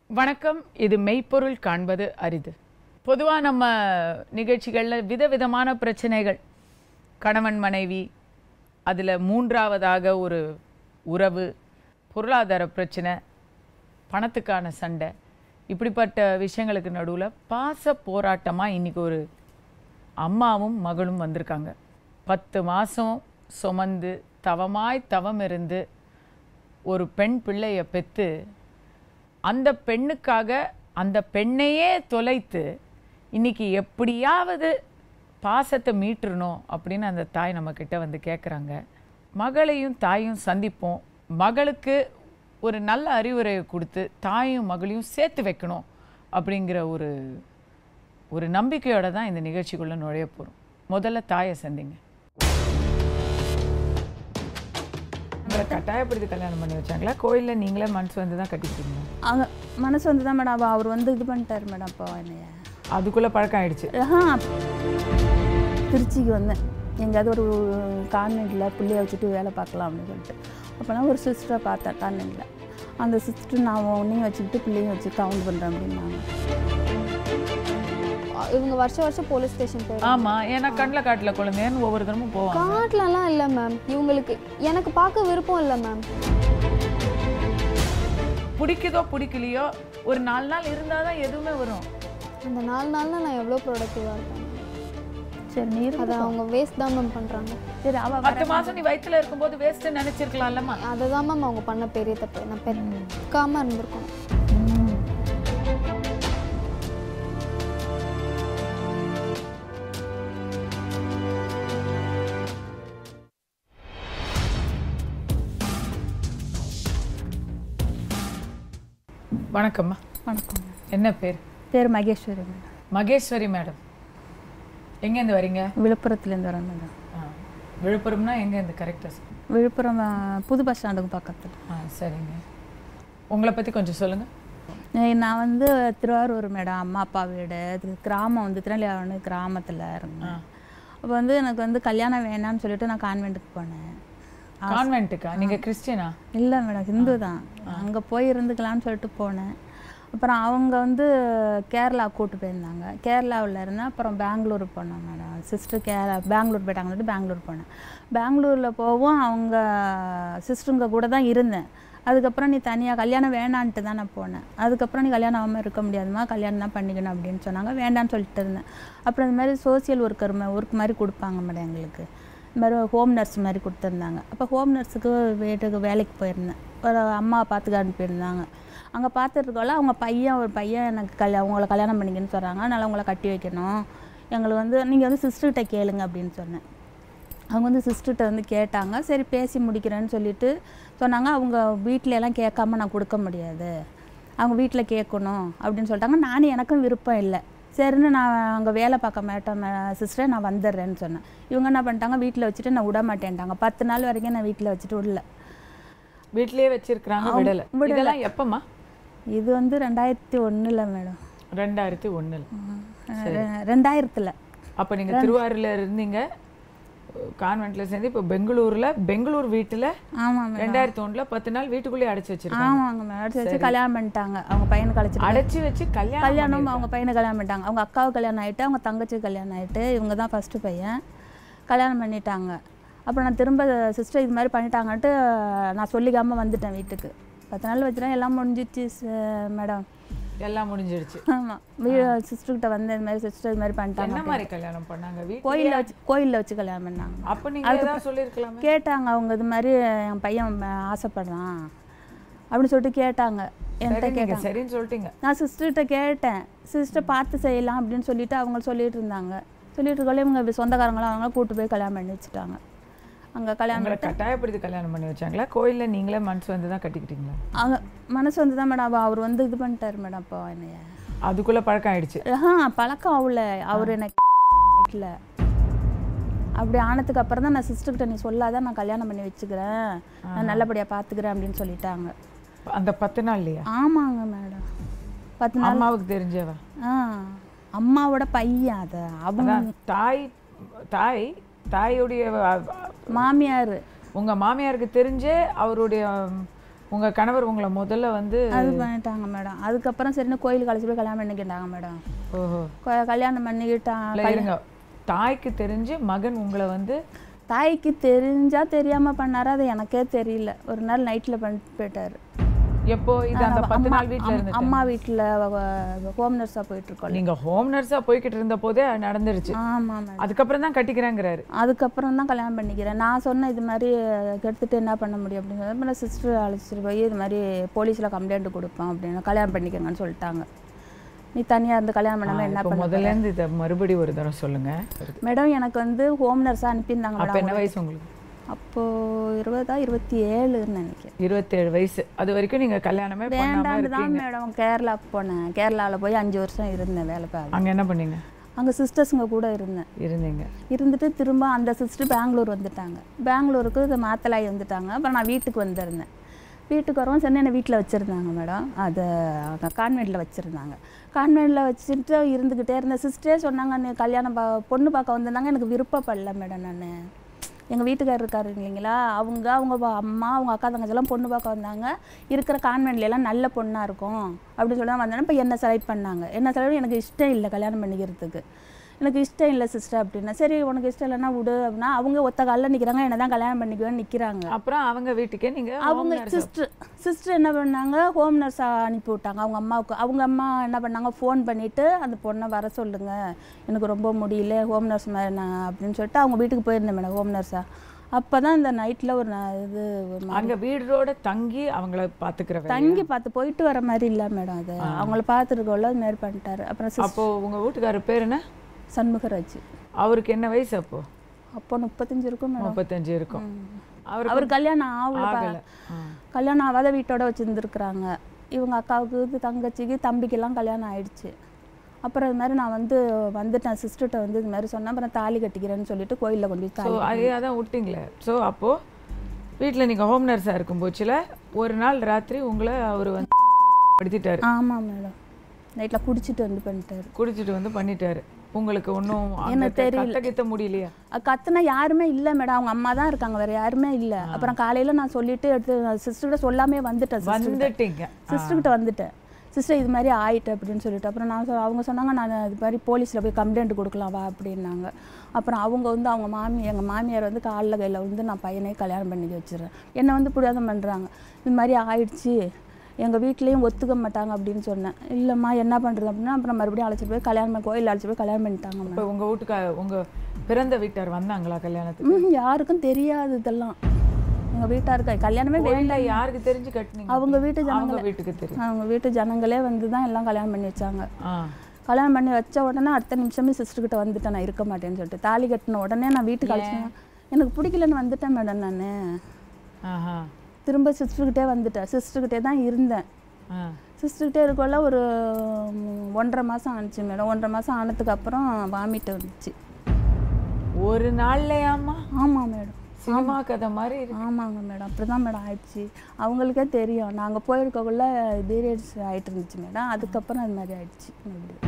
வணக்கம் இது மெய்ப்பொருள் காண்பது அரிது பொதுவாக நம்ம நிகழ்ச்சிகளில் விதவிதமான பிரச்சனைகள் கணவன் மனைவி அதில் மூன்றாவதாக ஒரு உறவு பொருளாதார பிரச்சனை பணத்துக்கான சண்டை இப்படிப்பட்ட விஷயங்களுக்கு நடுவில் பாச போராட்டமாக இன்றைக்கி ஒரு அம்மாவும் மகளும் வந்திருக்காங்க பத்து மாதம் சுமந்து தவமாய் தவம் இருந்து ஒரு பெண் பிள்ளையை பெற்று அந்த பெண்ணுக்காக அந்த பெண்ணையே தொலைத்து இன்னைக்கு எப்படியாவது பாசத்தை மீட்டுறணும் அப்படின்னு அந்த தாய் நம்மக்கிட்ட வந்து கேட்குறாங்க மகளையும் தாயும் சந்திப்போம் மகளுக்கு ஒரு நல்ல அறிவுரையை கொடுத்து தாயும் மகளையும் சேர்த்து வைக்கணும் அப்படிங்கிற ஒரு ஒரு நம்பிக்கையோட தான் இந்த நிகழ்ச்சிக்குள்ளே நுழைய போகிறோம் முதல்ல தாயை சந்திங்க உங்களை கட்டாயப்படுத்தி கல்யாணம் பண்ணி வச்சாங்களா கோயிலில் நீங்களே மனசு வந்து தான் கட்டிக்கிட்டீங்க அங்கே மனசு வந்து தான் மேடம் அவ- அவர் வந்து இது பண்ணிட்டார் மேடம் அப்போ என்னைய அதுக்குள்ளே பழக்கம் ஆயிடுச்சு ஆஹா திருச்சிக்கு வந்தேன் எங்கேயாவது ஒரு கான்வெண்ட்டில் பிள்ளைய வச்சுட்டு வேலை பார்க்கலாம் அப்படின்னு சொல்லிட்டு அப்போனா ஒரு சிஸ்டரை பார்த்தேன் கான்வெண்ட்டில் அந்த சிஸ்டர் நான் உன்னையும் வச்சுக்கிட்டு பிள்ளையும் வச்சு கவுண்ட் பண்ணுறேன் அப்படின்னாங்க இவங்க வருஷம் வருஷம் போலீஸ் ஸ்டேஷன் போயிருக்காங்க ஆமாம் ஏன்னா கண்ணில் காட்டில் குழந்தைன்னு ஒவ்வொரு தினமும் போவாங்க காட்டுலலாம் இல்லை மேம் இவங்களுக்கு எனக்கு பார்க்க விருப்பம் இல்லை மேம் பிடிக்குதோ பிடிக்கலையோ ஒரு நாலு நாள் இருந்தால் தான் எதுவுமே வரும் அந்த நாலு நாள்ல நான் எவ்வளோ ப்ரொடக்டிவாக இருக்கேன் சரி நீ அதை அவங்க வேஸ்ட் தான் மேம் பண்ணுறாங்க சரி அவள் பத்து மாதம் நீ வயித்துல இருக்கும்போது வேஸ்ட்டு நினச்சிருக்கலாம்லம்மா அதை தான் மேம் அவங்க பண்ண பெரிய தப்பு நான் பெருக்காமல் இருந்திருக்கணும் வணக்கம்மா வணக்கம் என்ன பேர் பேர் மகேஸ்வரி மேடம் மகேஸ்வரி மேடம் எங்கேருந்து வரீங்க விழுப்புரத்துலேருந்து வரேன் மேடம் ஆ விழுப்புரம்னா எங்கேருந்து கரெக்டாக விழுப்புரம் ஆ, புது பஸ் ஸ்டாண்டுக்கு பக்கத்தில் ஆ சரிங்க உங்களை பற்றி கொஞ்சம் சொல்லுங்கள் ஏய், நான் வந்து திருவாரூர் மேடம் அம்மா அப்பா வீடு அது கிராமம் வந்து திருநெல்வேலி கிராமத்தில் இருந்தேன் அப்போ வந்து எனக்கு வந்து கல்யாணம் வேணாம்னு சொல்லிட்டு நான் கான்வெண்ட்டுக்கு போனேன் கான்வென்ட்டுக்கா நீங்கள் கிறிஸ்டியனா இல்லை மேடம் ஹிந்து தான் அங்கே போய் இருந்துக்கலாம்னு சொல்லிட்டு போனேன் அப்புறம் அவங்க வந்து கேரளா கூட்டு போயிருந்தாங்க கேரளாவில் இருந்தேன் அப்புறம் பெங்களூர் போனோம் மேடம் சிஸ்டர் கேரளா பெங்களூர் போயிட்டாங்கன்னு சொல்லிட்டு பெங்களூர் போனேன் பெங்களூரில் போகவும் அவங்க சிஸ்டருங்க கூட தான் இருந்தேன் அதுக்கப்புறம் நீ தனியாக கல்யாணம் வேணான்ட்டு தான் நான் போனேன் அதுக்கப்புறம் நீ கல்யாணம் ஆகாமல் இருக்க முடியாதுமா கல்யாணம் தான் பண்ணிக்கணும் அப்படின்னு சொன்னாங்க வேண்டான்னு சொல்லிட்டு இருந்தேன் அப்புறம் இந்த மாதிரி சோசியல் ஒர்க்கர் ஒர்க் மாதிரி கொடுப்பாங்க மேடம் எங்களுக்கு இந்த மாதிரி ஹோம் நர்ஸ் மாதிரி கொடுத்துருந்தாங்க அப்போ ஹோம் நர்ஸுக்கு வீட்டுக்கு வேலைக்கு போயிருந்தேன் ஒரு அம்மா பார்த்துக்க அனுப்பியிருந்தாங்க அங்கே பார்த்துருக்கோல அவங்க பையன் ஒரு பையன் எனக்கு கல்யா அவங்கள கல்யாணம் பண்ணிக்கன்னு சொல்கிறாங்க அதனால் அவங்கள கட்டி வைக்கணும் எங்களுக்கு வந்து நீங்கள் வந்து சிஸ்டர்கிட்ட கேளுங்க அப்படின்னு சொன்னேன் அவங்க வந்து சிஸ்டர்கிட்ட வந்து கேட்டாங்க சரி பேசி முடிக்கிறேன்னு சொல்லிட்டு சொன்னாங்க அவங்க வீட்ல எல்லாம் கேட்காம நான் கொடுக்க முடியாது அவங்க வீட்டில் கேட்கணும் அப்படின்னு சொல்லிட்டாங்க நானும் எனக்கும் விருப்பம் இல்லை சரின்னு நான் அங்கே வேலை பார்க்க மாட்டேன் சிஸ்டர் நான் வந்துடுறேன்னு சொன்னேன் இவங்க என்ன பண்ணிட்டாங்க வீட்டில் வச்சுட்டு நான் விட மாட்டேன்ட்டாங்க பத்து நாள் வரைக்கும் நான் வீட்டில் வச்சுட்டு விடல வீட்லயே வச்சிருக்கிறாங்க விடலை விடல. இதெல்லாம் எப்பம்மா இது வந்து ரெண்டாயிரத்தி ஒன்றில் மேடம் ரெண்டாயிரத்தி ஒண்ணுல ரெண்டாயிரத்தில் அப்போ நீங்க திருவாரூர்ல இருந்தீங்க கான்வென்ட்ல சேர்ந்து இப்போ பெங்களூர்ல பெங்களூர் வீட்டுல ஆமாம் மேடம் ரெண்டாயிரத்தி ஒண்ணுல பத்து நாள் வீட்டுக்குள்ளேயே அடைச்சு வச்சிருக்காங்க ஆமாங்க மேடம் அடிச்சு வச்சு கல்யாணம் பண்ணிட்டாங்க அவங்க பையனுக்கு அழைச்சிட்டு அடைச்சு வச்சு கல்யாணம் கல்யாணம் அவங்க பையனை கல்யாணம் பண்ணிட்டாங்க அவங்க அக்காவுக்கு கல்யாணம் ஆகிட்டு அவங்க தங்கச்சி கல்யாணம் ஆகிட்டு இவங்க தான் ஃபஸ்ட்டு பையன் கல்யாணம் பண்ணிட்டாங்க அப்புறம் நான் திரும்ப சிஸ்டர் இது மாதிரி பண்ணிட்டாங்கன்ட்டு நான் சொல்லிக்காமல் வந்துட்டேன் வீட்டுக்கு பத்து நாள் வச்சுட்டேன் எல்லாம் முடிஞ்சிச்சு மேடம் எல்லாம் முடிஞ்சிடுச்சு ஆமாம் வீ சிஸ்டர்கிட்ட வந்து இது மாதிரி சிஸ்டர் இது மாதிரி பண்ணிட்டாங்க என்ன மாதிரி கல்யாணம் பண்ணாங்க வீட்டு கோயிலில் வச்சு கோயிலில் வச்சு கல்யாணம் பண்ணாங்க அப்ப நீங்க ஏதாவது சொல்லியிருக்கலாமே கேட்டாங்க அவங்க இது மாதிரி என் பையன் ஆசைப்படுறான் அப்படின்னு சொல்லிட்டு கேட்டாங்க என்கிட்ட சரி, நீங்க கேட்டாங்க சரின்னு சொல்லிட்டீங்க நான் சிஸ்டர்கிட்ட கேட்டேன் சிஸ்டர் பார்த்து செய்யலாம் அப்படின்னு சொல்லிட்டு அவங்க சொல்லிட்டு இருந்தாங்க சொல்லிட்டு இருக்கோம் இவங்க இப்படி சொந்தக்காரங்களாம் அவங்க கூட்டு போய் கல்யாணம் பண்ணி வச்சுட்டாங்க அங்கே கல்யாணம் உங்களை கட்டாயப்படுத்தி கல்யாணம் பண்ணி வச்சாங்களா கோயில்ல நீங்களே மனசு வந்து தான் கட்டிக்கிட்டீங்களா அவங்க மனசு வந்து தான் மேடம் அவர் வந்து இது பண்ணிட்டார் மேடம் அப்போ என்னைய அதுக்குள்ள பழக்கம் ஆயிடுச்சு ஆஹா பழக்கம் ஆகல அவர் எனக்கு வீட்டில் அப்படி ஆனதுக்கு அப்புறம் தான் நான் சிஸ்டர்கிட்ட நீ சொல்லாத நான் கல்யாணம் பண்ணி வச்சுக்கிறேன் நான் நல்லபடியாக பார்த்துக்கிறேன் அப்படின்னு சொல்லிட்டாங்க அந்த பத்து நாள்லயா ஆமாங்க மேடம் பத்து நாள் அம்மாவுக்கு தெரிஞ்சவ ஆ அம்மாவோட பையன் அது அவங்க அதான் தாய் தாய் தாயுடைய அ- அ- மாமியார் உங்க மாமியாருக்கு தெரிஞ்சே அவருடைய ம், உங்க கணவர் உங்களை முதல்ல வந்து அது பண்ணிட்டாங்க மேடம் அதுக்கப்புறம் சரின்னு கோயிலுக்கு அழைச்சி போய் கல்யாணம் பண்ணிக்கிட்டாங்க மேடம் ஓஹோ கொ- கல்யாணம் பண்ணிக்கிட்டான் இல்ல இருங்க தாய்க்கு தெரிஞ்சு மகன் உங்களை வந்து தாய்க்கு தெரிஞ்சா தெரியாம பண்ணாரு அது எனக்கே தெரியல ஒரு நாள் நைட்ல பண்ணிட்டு போயிட்டாரு எப்போ இது அந்த பத்து நாள் வீட்ல அம்- இருந்து அம்மா வீட்டுல ஹோம் நர்ஸா போயிட்டு இருக்கோம் நீங்க ஹோம் நர்ஸா போய்கிட்டு இருந்த போதே அது நடந்துருச்சு ஆமா மேடம் அதுக்கப்புறம் தான் கட்டிக்கிறேங்கிறாரு அதுக்கப்புறம் தான் கல்யாணம் பண்ணிக்கிறேன் நான் சொன்னேன் இது மாதிரி கெடுத்துட்டு என்ன பண்ண முடியும் அப்படின்னு சொல்லி அப்புறம் சிஸ்டர் அழைச்சிட்டு போய் இது மாதிரி போலீஸில் கம்ப்ளைண்ட் கொடுப்போம் அப்படின்னு கல்யாணம் பண்ணிக்கங்கன்னு சொல்லிட்டாங்க நீ தனியாக இருந்து கல்யாணம் பண்ணாமல் என்ன இப்போ பண்ண முதல்ல இருந்து இதை மறுபடி ஒரு தடவை சொல்லுங்க மேடம் எனக்கு வந்து ஹோம் நர்ஸாக அனுப்பியிருந்தாங்க அப்ப மேடம் என்ன வயசு உங்களுக்கு அப்போது இருபதா இருபத்தி ஏழுன்னு நினைக்கிறேன் இருபத்தேழு வயசு அது வரைக்கும் நீங்க கல்யாணமே பண்ணாம வேண்டாண்டு தான் இருக்கீங்க மேடம் கேரளாவுக்கு போனேன் கேரளாவில் போய் அஞ்சு வருஷம் இருந்தேன் வேலை பார்க்க அங்க என்ன பண்ணீங்க அங்கே சிஸ்டர்ஸுங்க கூட இருந்தேன் இருந்தீங்க இருந்துட்டு திரும்ப அந்த சிஸ்டர் பெங்களூர் வந்துட்டாங்க பெங்களூருக்கு இது மாத்தலாய் வந்துட்டாங்க அப்புறம் நான் வீட்டுக்கு வந்திருந்தேன் வீட்டுக்கு வரவும் சரி என்னை வீட்டில் வச்சுருந்தாங்க மேடம் அதை கான்வெண்ட்டில் வச்சுருந்தாங்க கான்வெண்ட்டில் வச்சுட்டு இருந்துக்கிட்டே இருந்தேன் சிஸ்டரே சொன்னாங்க நீ கல்யாணம் பா பொண்ணு பார்க்க வந்திருந்தாங்க எனக்கு விருப்பப்படல மேடம் நான் எங்கள் வீட்டுக்காரர் இருக்காரு இல்லைங்களா அவங்க அவங்க பா- அம்மா அவங்க அக்கா தங்கச்செல்லாம் பொண்ணு பார்க்க வந்தாங்க இருக்கிற கான்வெண்ட்ல எல்லாம் நல்ல பொண்ணாக இருக்கும் அப்படின்னு சொல்லி தான் வந்தேன் இப்போ என்ன செலக்ட் பண்ணாங்க என்ன செலக்ட் எனக்கு இஷ்டம் இல்லை கல்யாணம் பண்ணிக்கிறதுக்கு எனக்கு இஷ்டம் இல்லை சிஸ்டர் அப்படின்னா சரி உனக்கு இஷ்டம் இல்லைன்னா விடு அப்படின்னா அவங்க ஒத்த காலில் நிற்கிறாங்க என்ன தான் கல்யாணம் பண்ணிக்குவேன்னு நிற்கிறாங்க அப்புறம் அவங்க வீட்டுக்கே நீங்க அவங்க சிஸ்டர் சிஸ்டர் என்ன பண்ணாங்க ஹோம் நர்ஸ் அனுப்பி விட்டாங்க அவங்க அம்மாவுக்கு அவங்க அம்மா என்ன பண்ணாங்க ஃபோன் பண்ணிவிட்டு அந்த பொண்ணை வர சொல்லுங்க எனக்கு ரொம்ப முடியல ஹோம் நர்ஸ் மாதிரி நான் அப்படின்னு சொல்லிட்டு அவங்க வீட்டுக்கு போயிருந்தேன் மேடம் ஹோம் நர்ஸாக அப்போ தான் இந்த நைட்டில் ஒரு நா- இது ஒரு மா- அங்க வீடோட தங்கி அவங்கள பாத்துக்கிற வேலை. தங்கி பார்த்து போயிட்டு வர மாதிரி இல்லை மேடம் அது அவங்கள பார்த்துருக்கோம்ல அது மாதிரி பண்ணிட்டாரு அப்புறம் சிஸ் அப்போ உங்க வீட்டுக்காரர் பேர் என்ன சண்முகராஜ் அவருக்கு என்ன வயசு அப்போ அப்போ முப்பத்தஞ்சு இருக்கும் மேடம் முப்பத்தஞ்சு இருக்கும் அவருக்கு அவர் கல்யாணம் ஆகல ஆகல ஆ. கல்யாணம் ஆகாத வீட்டோட வச்சுருந்துருக்குறாங்க இவங்க அக்காவுக்கு இது தங்கச்சிக்கு தம்பிக்கெல்லாம் கல்யாணம் ஆயிடுச்சு அப்புறம் இது மாதிரி நான் வந்து வந்துட்டேன் சிஸ்டர்கிட்ட வந்து இது மாதிரி சொன்னேன் அப்புறம் தாலி கட்டிக்கிறேன்னு சொல்லிட்டு கோயிலில் கொண்டு போய் ஸோ தாலி அதே அதான் விட்டீங்களே ஸோ அப்போ வீட்ல நீங்க ஹோம் நர்ஸா இருக்கும் போச்சுல ஒரு நாள் ராத்திரி உங்களை அவர் வந்து படுத்திட்டாரு ஆமாம் மேடம் நைட்டில் குடிச்சிட்டு வந்து பண்ணிட்டாரு குடிச்சிட்டு வந்து பண்ணிட்டாரு உங்களுக்கு ஒன்றும் எனக்கு தெரியல. கத்த கித்த முடியலையா அஹ் கத்துனா யாருமே இல்லை மேடம் அவங்க அம்மா தான் இருக்காங்க வேற யாருமே இல்லை அப்புறம் காலையில் நான் சொல்லிட்டு எடுத்து சிஸ்டர்கிட்ட சொல்லாமே வந்துட்டேன் sister கிட்ட. வந்துட்டீங்க சிஸ்டர்கிட்ட வந்துட்டேன் சிஸ்டர் இது மாதிரி ஆயிட்டு அப்படின்னு சொல்லிட்டு அப்புறம் நான் சொ- அவங்க சொன்னாங்க நான் இது மாதிரி போலீஸில் போய் கம்ப்ளைண்ட் கொடுக்கலாம் வா அப்படின்னாங்க அப்புறம் அவங்க வந்து அவங்க மாமி எங்கள் மாமியார் வந்து காலில் கையில் வந்து நான் பையனே கல்யாணம் பண்ணி வச்சிடுறேன் என்னை வந்து பிடிவாதம் பண்ணுறாங்க இது மாதிரி ஆயிடுச்சு எங்கள் வீட்லேயும் ஒத்துக்க மாட்டாங்க அப்படின்னு சொன்னேன் இல்லைம்மா என்ன பண்ணுறது அப்படின்னா அப்புறம் மறுபடியும் அழைச்சிட்டு போய் கல்யாணம் பண்ணி கோயில் அழைச்சிட்டு போய் கல்யாணம் பண்ணிட்டாங்க இப்போ உங்க வீட்டுக்கு உங்க பிறந்த வீட்டார் வந்தாங்களா கல்யாணத்துக்கு ம் யாருக்கும் தெரியாது இதெல்லாம் எங்கள் வீட்டாருக்கு கல்யாணமே வே கோயில்ல யாருக்கு தெரிஞ்சு கட்டுனீங்க அவங்க வீட்டு அவங்க ஜனங்களே வீட்டுக்கு தெரியும் அவங்க வீட்டு ஜனங்களே வந்து தான் எல்லாம் கல்யாணம் பண்ணி வச்சாங்க ஆ கல்யாணம் பண்ணி வச்ச உடனே அடுத்த நிமிஷமே சிஸ்டர் கிட்ட வந்துட்டேன் நான் இருக்க மாட்டேன்னு சொல்லிட்டு தாலி கட்டின உடனே நான் வீட்டுக்கு அழைச்சேன் எனக்கு பிடிக்கலன்னு வந்துட்டேன் மேடம் நான் ஆஹா திரும்ப சிஸ்டர்கிட்டே வந்துட்டேன் சிஸ்டர்கிட்டே தான் இருந்தேன் ஆ சிஸ்டர்கிட்டே இருக்கல ஒரு ம், ஒன்றரை மாதம் ஆனிச்சு மேடம் ஒன்றரை மாதம் ஆனதுக்கு அப்புறம் வாமிட் வந்துச்சு ஒரு நாள்லயாமா ஆமாம் மேடம் சினிமா கதை மாதிரி இருக்கு ஆமாங்க மேடம் அப்படி தான் மேடம் ஆயிடுச்சு அவங்களுக்கே தெரியும் நாங்கள் போயிருக்கக்குள்ள பீரியட்ஸ் ஆகிட்டு இருந்துச்சு மேடம் அதுக்கப்புறம் அது மாதிரி ஆயிடுச்சு மறுபடியும்.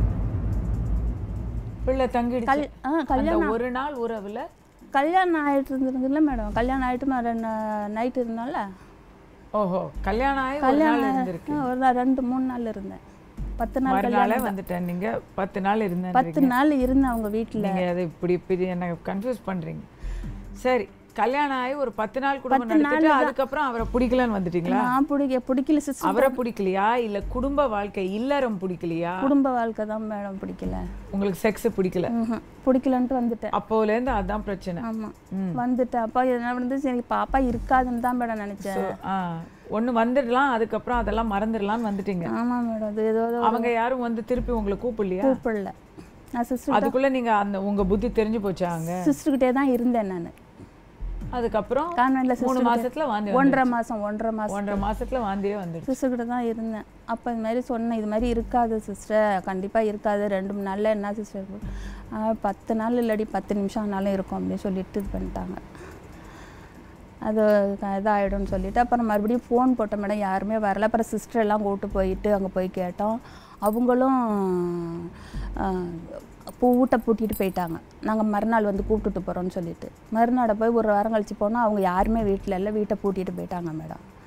பிள்ளை தங்கிடுச்சு கல் ஆ அந்த கல்யாணம் ஒரு நாள் உறவுல கல்யாணம் ஆகிட்டு இருந்துருக்குல்ல மேடம் கல்யாணம் ஆகிட்டு நைட் இருந்தோம்ல ஓஹோ கல்யாணம் ஆகி ஒரு நாள் இருந்திருக்கு ஆ, ஒரு நாள் ரெண்டு மூணு நாள் இருந்தேன் பத்து நாள் மறுநாளே கல்யாணம் வந்துட்டேன் நீங்க பத்து நாள் இருந்தேன் பத்து நாள் இருந்தேன் அவங்க வீட்டில் நீங்க அதை இப்படி இப்படி என்ன கன்ஃபியூஸ் பண்றீங்க சரி கல்யாணம் ஆகி ஒரு பத்து நாள் குடும்பம் பத்து நாள் நடத்திட்டு அதுக்கப்புறம் அவரை பிடிக்கலன்னு வந்துட்டீங்களா நான் பிடிக்க பிடிக்கல சிஸ்டர் அவரை பிடிக்கலையா இல்ல குடும்ப வாழ்க்கை இல்லறம் பிடிக்கலையா குடும்ப வாழ்க்கை தான் மேடம் பிடிக்கல உங்களுக்கு செக்ஸ் பிடிக்கல ம்ஹும். பிடிக்கலன்ட்டு வந்துட்டேன் அப்போல இருந்து அதான் பிரச்சனை ஆமாம் ம். வந்துட்டேன் அப்பா என்ன வந்து சரி பாப்பா இருக்காதுன்னு தான் மேடம் நினச்சேன் So, ஆ ஒண்ணு வந்துடலாம் அதுக்கப்புறம் அதெல்லாம் மறந்துடலாம்னு வந்துட்டீங்க ஆமாம் மேடம் அது ஏதோ ஏதோ அவங்க யாரும் வந்து திருப்பி உங்களை கூப்பிடலையா கூப்பிடல நான் சிஸ்டர் அதுக்குள்ள நீங்க அந்த உங்க புத்தி தெரிஞ்சு போச்சாங்க சிஸ்டர்கிட்டே தான் இருந்தேன் நான் அதுக்கப்புறம் கான்வென்ட்ல மூணு சிஸ்டர் மாசத்துல வாந்தி ஒன்றரை மாதம் ஒன்றரை மாதம் ஒன்றரை மாசத்துல வாந்தியே வந்துடுச்சு சிஸ்டர்கிட்ட தான் இருந்தேன் அப்போ இது மாதிரி சொன்னேன் இது மாதிரி இருக்காது சிஸ்டர் கண்டிப்பாக இருக்காது ரெண்டு மூணு நாளில் என்ன சிஸ்டர் பத்து நாள் இல்லாடி பத்து நிமிஷம் ஆனாலும் இருக்கும் அப்படின்னு சொல்லிட்டு இது பண்ணிட்டாங்க அது க- இதாயிடும்னு சொல்லிட்டு அப்புறம் மறுபடியும் ஃபோன் போட்ட மேடம் யாருமே வரல அப்புறம் சிஸ்டர் எல்லாம் கூட்டு போயிட்டு அங்கே போய் கேட்டோம் அவங்களும் ஆஹ், பூ ஊட்ட பூட்டிட்டு போயிட்டாங்க நாங்கள் மறுநாள் வந்து கூப்பிட்டுட்டு போகிறோம்னு சொல்லிட்டு மறுநாள் போய் ஒரு வாரம் கழிச்சு போனால் அவங்க யாருமே வீட்டில் இல்லை வீட்டை பூட்டிட்டு போயிட்டாங்க மேடம்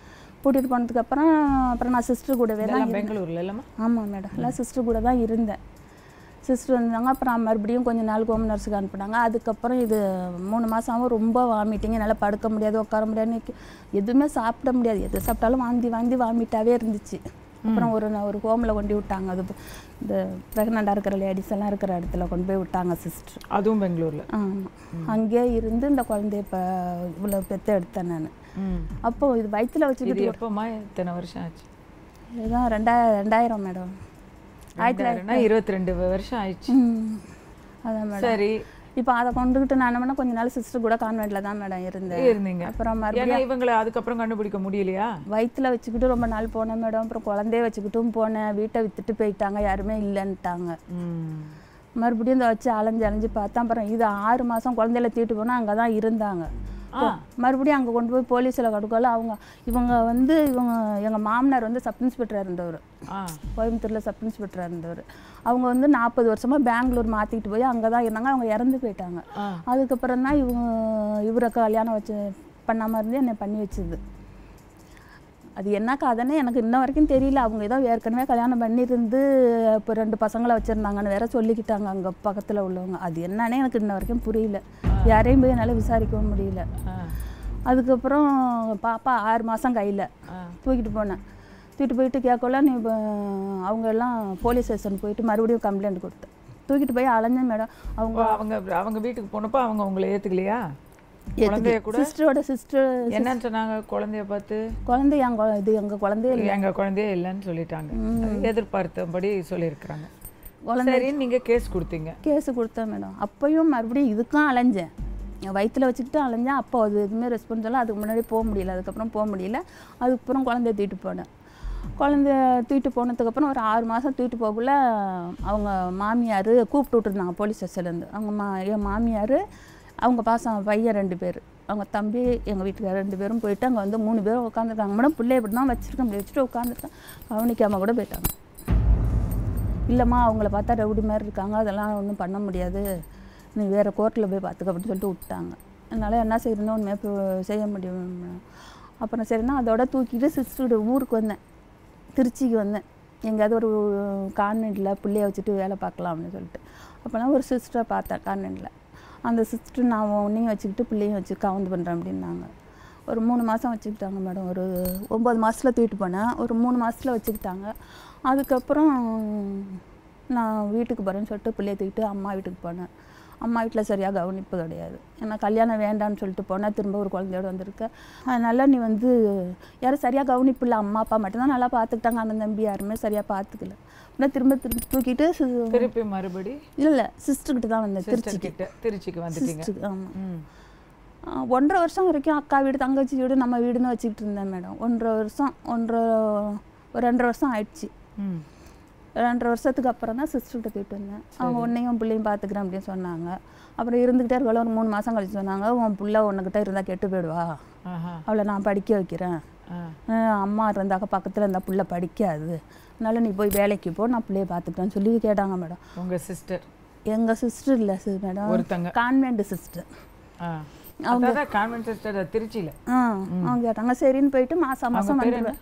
கூட்டிகிட்டு போனதுக்கப்புறம் அப்புறம் நான் சிஸ்டர் கூடவே தான் இதெல்லாம் பெங்களூர்ல இல்லம்மா ஆமாம் மேடம் எல்லாம் சிஸ்டர் கூட தான் இருந்தேன் சிஸ்டர் வந்தாங்க அப்புறம் மறுபடியும் கொஞ்ச நாள் ஹோம் நர்ஸுக்கு அனுப்புனாங்க அதுக்கப்புறம் இது மூணு மாதமும் ரொம்ப வாமிட்டிங் என்னால் படுக்க முடியாது உட்கார முடியாது நிக்க- எதுவுமே சாப்பிட முடியாது எது சாப்பிட்டாலும் வாந்தி வாந்தி வாமிட்டாவே இருந்துச்சு அப்புறம் ஒரு நா- ஒரு ஹோமில் கொண்டு விட்டாங்க அது ப- இந்த ப்ரெக்னெண்ட்டாக இருக்கிற லேடிஸ் எல்லாம் இருக்கிற இடத்துல கொண்டு போய் விட்டாங்க சிஸ்டர் அதுவும் பெங்களூர்ல ஆமாம் அங்கேயே இருந்து இந்த குழந்தைய இப்போ இவ்வளோ பெற்று எடுத்தேன் நான் ம். அப்போ இது வயிற்றுல வச்சுக்கிட்டு இது எப்பமா எத்தனை வருஷம் ஆச்சு இதுதான் ரெண்டாயிரம் ரெண்டாயிரம் மேடம் ரெண்டாயிரம்னா இருபத்தி ரெண்டு வருஷம் ஆயிடுச்சு ம் அதான் மேடம் சரி இப்போ அதை கொண்டுகிட்டு நான் என்ன பண்ணேன் கொஞ்ச நாள் சிஸ்டர் கூட கான்வெண்ட்டில் தான் மேடம் இருந்தேன் இருந்தீங்க அப்புறம் ஏன்னா மறுபடியும் இவங்களை அதுக்கப்புறம் கண்டுபிடிக்க முடியலையா வயிற்றுல வச்சுக்கிட்டு ரொம்ப நாள் போனேன் மேடம் அப்புறம் குழந்தைய வச்சுக்கிட்டும் போனேன் வீட்டை விற்றுட்டு போயிட்டாங்க யாருமே இல்லைன்ட்டாங்க ம். மறுபடியும் இந்த வச்சு அலைஞ்சு அலைஞ்சு பார்த்தா அப்புறம் இது ஆறு மாதம் குழந்தையில தீட்டு போனால் அங்கே தான் இருந்தாங்க ஆ. மறுபடியும் அங்கே கொண்டு போய் போலீஸில் கொடுக்கல அவங்க இவங்க வந்து இவங்க எங்கள் மாமனார் வந்து சப் இன்ஸ்பெக்டராக இருந்தவர் ஆ கோயம்புத்தூரில் சப் இன்ஸ்பெக்டராக இருந்தவர் அவங்க வந்து நாற்பது வருஷமாக பெங்களூர் மாற்றிக்கிட்டு போய் அங்கே தான் இருந்தாங்க அவங்க இறந்து போயிட்டாங்க ஆ. அதுக்கப்புறம் தான் இவங்க இவரை கல்யாணம் வச்சு பண்ணாமல் இருந்து என்னை பண்ணி வச்சது அது என்ன கதைன்னு எனக்கு இன்ன வரைக்கும் தெரியல அவங்க ஏதோ ஏற்கனவே கல்யாணம் பண்ணியிருந்து இப்போ ரெண்டு பசங்களை வச்சுருந்தாங்கன்னு வேற சொல்லிக்கிட்டாங்க அங்கே பக்கத்தில் உள்ளவங்க அது என்னன்னே எனக்கு இன்ன வரைக்கும் புரியல யாரையும் போய் என்னால் விசாரிக்கவும் முடியல ஆ. அதுக்கப்புறம் பாப்பா ஆறு மாதம் கையில் ஆ. தூக்கிட்டு போனேன் தூக்கிட்டு போயிட்டு கேட்கல நீ இப்போ அவங்க எல்லாம் போலீஸ் ஸ்டேஷன் போயிட்டு மறுபடியும் கம்ப்ளைண்ட் கொடுத்தேன் தூக்கிட்டு போய் அலைஞ்சேன் மேடம் அவங்க ஓ, அவங்க அவங்க வீட்டுக்கு போனப்போ அவங்க உங்களை ஏத்துக்கலையா குழந்தைய கூட சிஸ்டரோட சிஸ்டர் என்னன்னு சொன்னாங்க குழந்தைய பார்த்து குழந்தை என் குழ- இது எங்கள் குழந்தைய இல்லை எங்க குழந்தையே இல்லைன்னு சொல்லிட்டாங்க எதிர்பார்த்தபடி சொல்லியிருக்கிறாங்க குழந்தை சரி நீங்க கேஸ் கொடுத்தீங்க கேஸு கொடுத்தேன் மேடம் அப்பயும் மறுபடியும் இதுக்கும் அலைஞ்சேன் என் வயித்துல வச்சுக்கிட்டு அலைஞ்சேன் அப்போ அது எதுவுமே ரெஸ்பான்ஸ் இல்லை அதுக்கு முன்னாடி போக முடியல அதுக்கப்புறம் போக முடியல அதுக்கப்புறம் குழந்தைய தூக்கிட்டு போனேன் குழந்தைய தூக்கிட்டு போனதுக்கப்புறம் ஒரு ஆறு மாதம் தூக்கிட்டு போகக்குள்ள அவங்க மாமியார் கூப்பிட்டு விட்டுருந்தாங்க போலீஸ் ஸ்டேஷன்லேருந்து அவங்க மா என் மாமியார் அவங்க பாசம் பையன் ரெண்டு பேர் அவங்க தம்பி எங்கள் வீட்டுக்கார ரெண்டு பேரும் போயிட்டு அங்கே வந்து மூணு பேரும் உட்காந்துருக்காங்க மேடம் பிள்ளை இப்படி தான் வச்சுருக்கேன் இப்படி வச்சுட்டு உட்காந்துருக்கேன் கவனிக்காமல் கூட போயிட்டாங்க இல்லைம்மா அவங்கள பார்த்தா ரவுடி மாதிரி இருக்காங்க அதெல்லாம் ஒன்றும் பண்ண முடியாது நீ வேறு கோர்ட்டில் போய் பார்த்துக்க அப்படின்னு சொல்லிட்டு விட்டாங்க என்னால் என்ன செய்யணும் ஒன்றுமே இப்போ செய்ய முடியும் அப்புறம் சரின்னா அதோட தூக்கிட்டு சிஸ்டரோட ஊருக்கு வந்தேன் திருச்சிக்கு வந்தேன் எங்கேயாவது ஒரு கான்வெண்ட்டில் பிள்ளைய வச்சுட்டு வேலை பார்க்கலாம் அப்படின்னு சொல்லிட்டு அப்போனா ஒரு சிஸ்டரை பார்த்தேன் கான்வெண்ட்டில் அந்த சிஸ்டர் நான் உன்னையும் வச்சுக்கிட்டு பிள்ளையும் வச்சு கவுந்து பண்ணுறேன் அப்படின்னாங்க ஒரு மூணு மாதம் வச்சுக்கிட்டாங்க மேடம் ஒரு ஒம்பது மாதத்தில் தூக்கிட்டு போனேன் ஒரு மூணு மாதத்தில் வச்சுக்கிட்டாங்க அதுக்கப்புறம் நான் வீட்டுக்கு போகிறேன்னு சொல்லிட்டு பிள்ளைய தூக்கிட்டு அம்மா வீட்டுக்கு போனேன் அம்மா வீட்டில் சரியாக கவனிப்பு கிடையாது ஏன்னா கல்யாணம் வேண்டாம்னு சொல்லிட்டு போனால் திரும்ப ஒரு குழந்தையோட வந்திருக்க அதனால் நீ வந்து யாரும் சரியாக கவனிப்பு இல்லை அம்மா அப்பா மட்டும்தான் நல்லா பார்த்துக்கிட்டாங்க அண்ணன் தம்பி யாருமே சரியாக பார்த்துக்கல ஆனால் திரும்ப திரும்ப தூக்கிட்டு திருப்பி மறுபடி இல்லை சிஸ்டர்கிட்ட தான் வந்தேன் சிஸ்டர் திருச்சிக்கு கிட்ட திருச்சிக்கு வந்துட்டீங்க சிஸ்டர் ஆமாம் ம். ஆஹ் ஒன்றரை வருஷம் வரைக்கும் அக்கா வீடு தங்கச்சி வீடு நம்ம வீடுன்னு வச்சுக்கிட்டு இருந்தேன் மேடம் ஒன்றரை வருஷம் ஒன்றரை ஒரு ரெண்டரை வருஷம் ஆயிடுச்சு ம். ரெண்டரை வருஷத்துக்கு அப்புறம் தான் சிஸ்டர்கிட்ட போயிட்டு வந்தேன் அவங்க உன்னையும் பிள்ளையும் பார்த்துக்கிறேன் அப்படின்னு சொன்னாங்க அப்புறம் இருந்துக்கிட்டே இருக்கல ஒரு மூணு மாதம் கழிச்சு சொன்னாங்க உன் பிள்ளை உன்கிட்ட இருந்தால் கெட்டு போயிடுவா ஆஹா அவளை நான் படிக்க வைக்கிறேன் ஆ. ஆஹ் அம்மா இருந்தாக்க பக்கத்தில் இருந்தால் பிள்ளை படிக்காது அதனால நீ போய் வேலைக்கு போ நான் பிள்ளைய பார்த்துக்கிறேன்னு சொல்லி கேட்டாங்க மேடம் உங்க சிஸ்டர் எங்கள் சிஸ்டர் இல்லை மேடம் ஒருத்தங்க கான்வெண்ட் சிஸ்டர் ஆ அதான் கான்வென்ட் சிஸ்டர் திருச்சியில ஆ அவங்க கேட்டாங்க சரின்னு போயிட்டு மாதம் மாதம் பேர் வந்துடுவேன்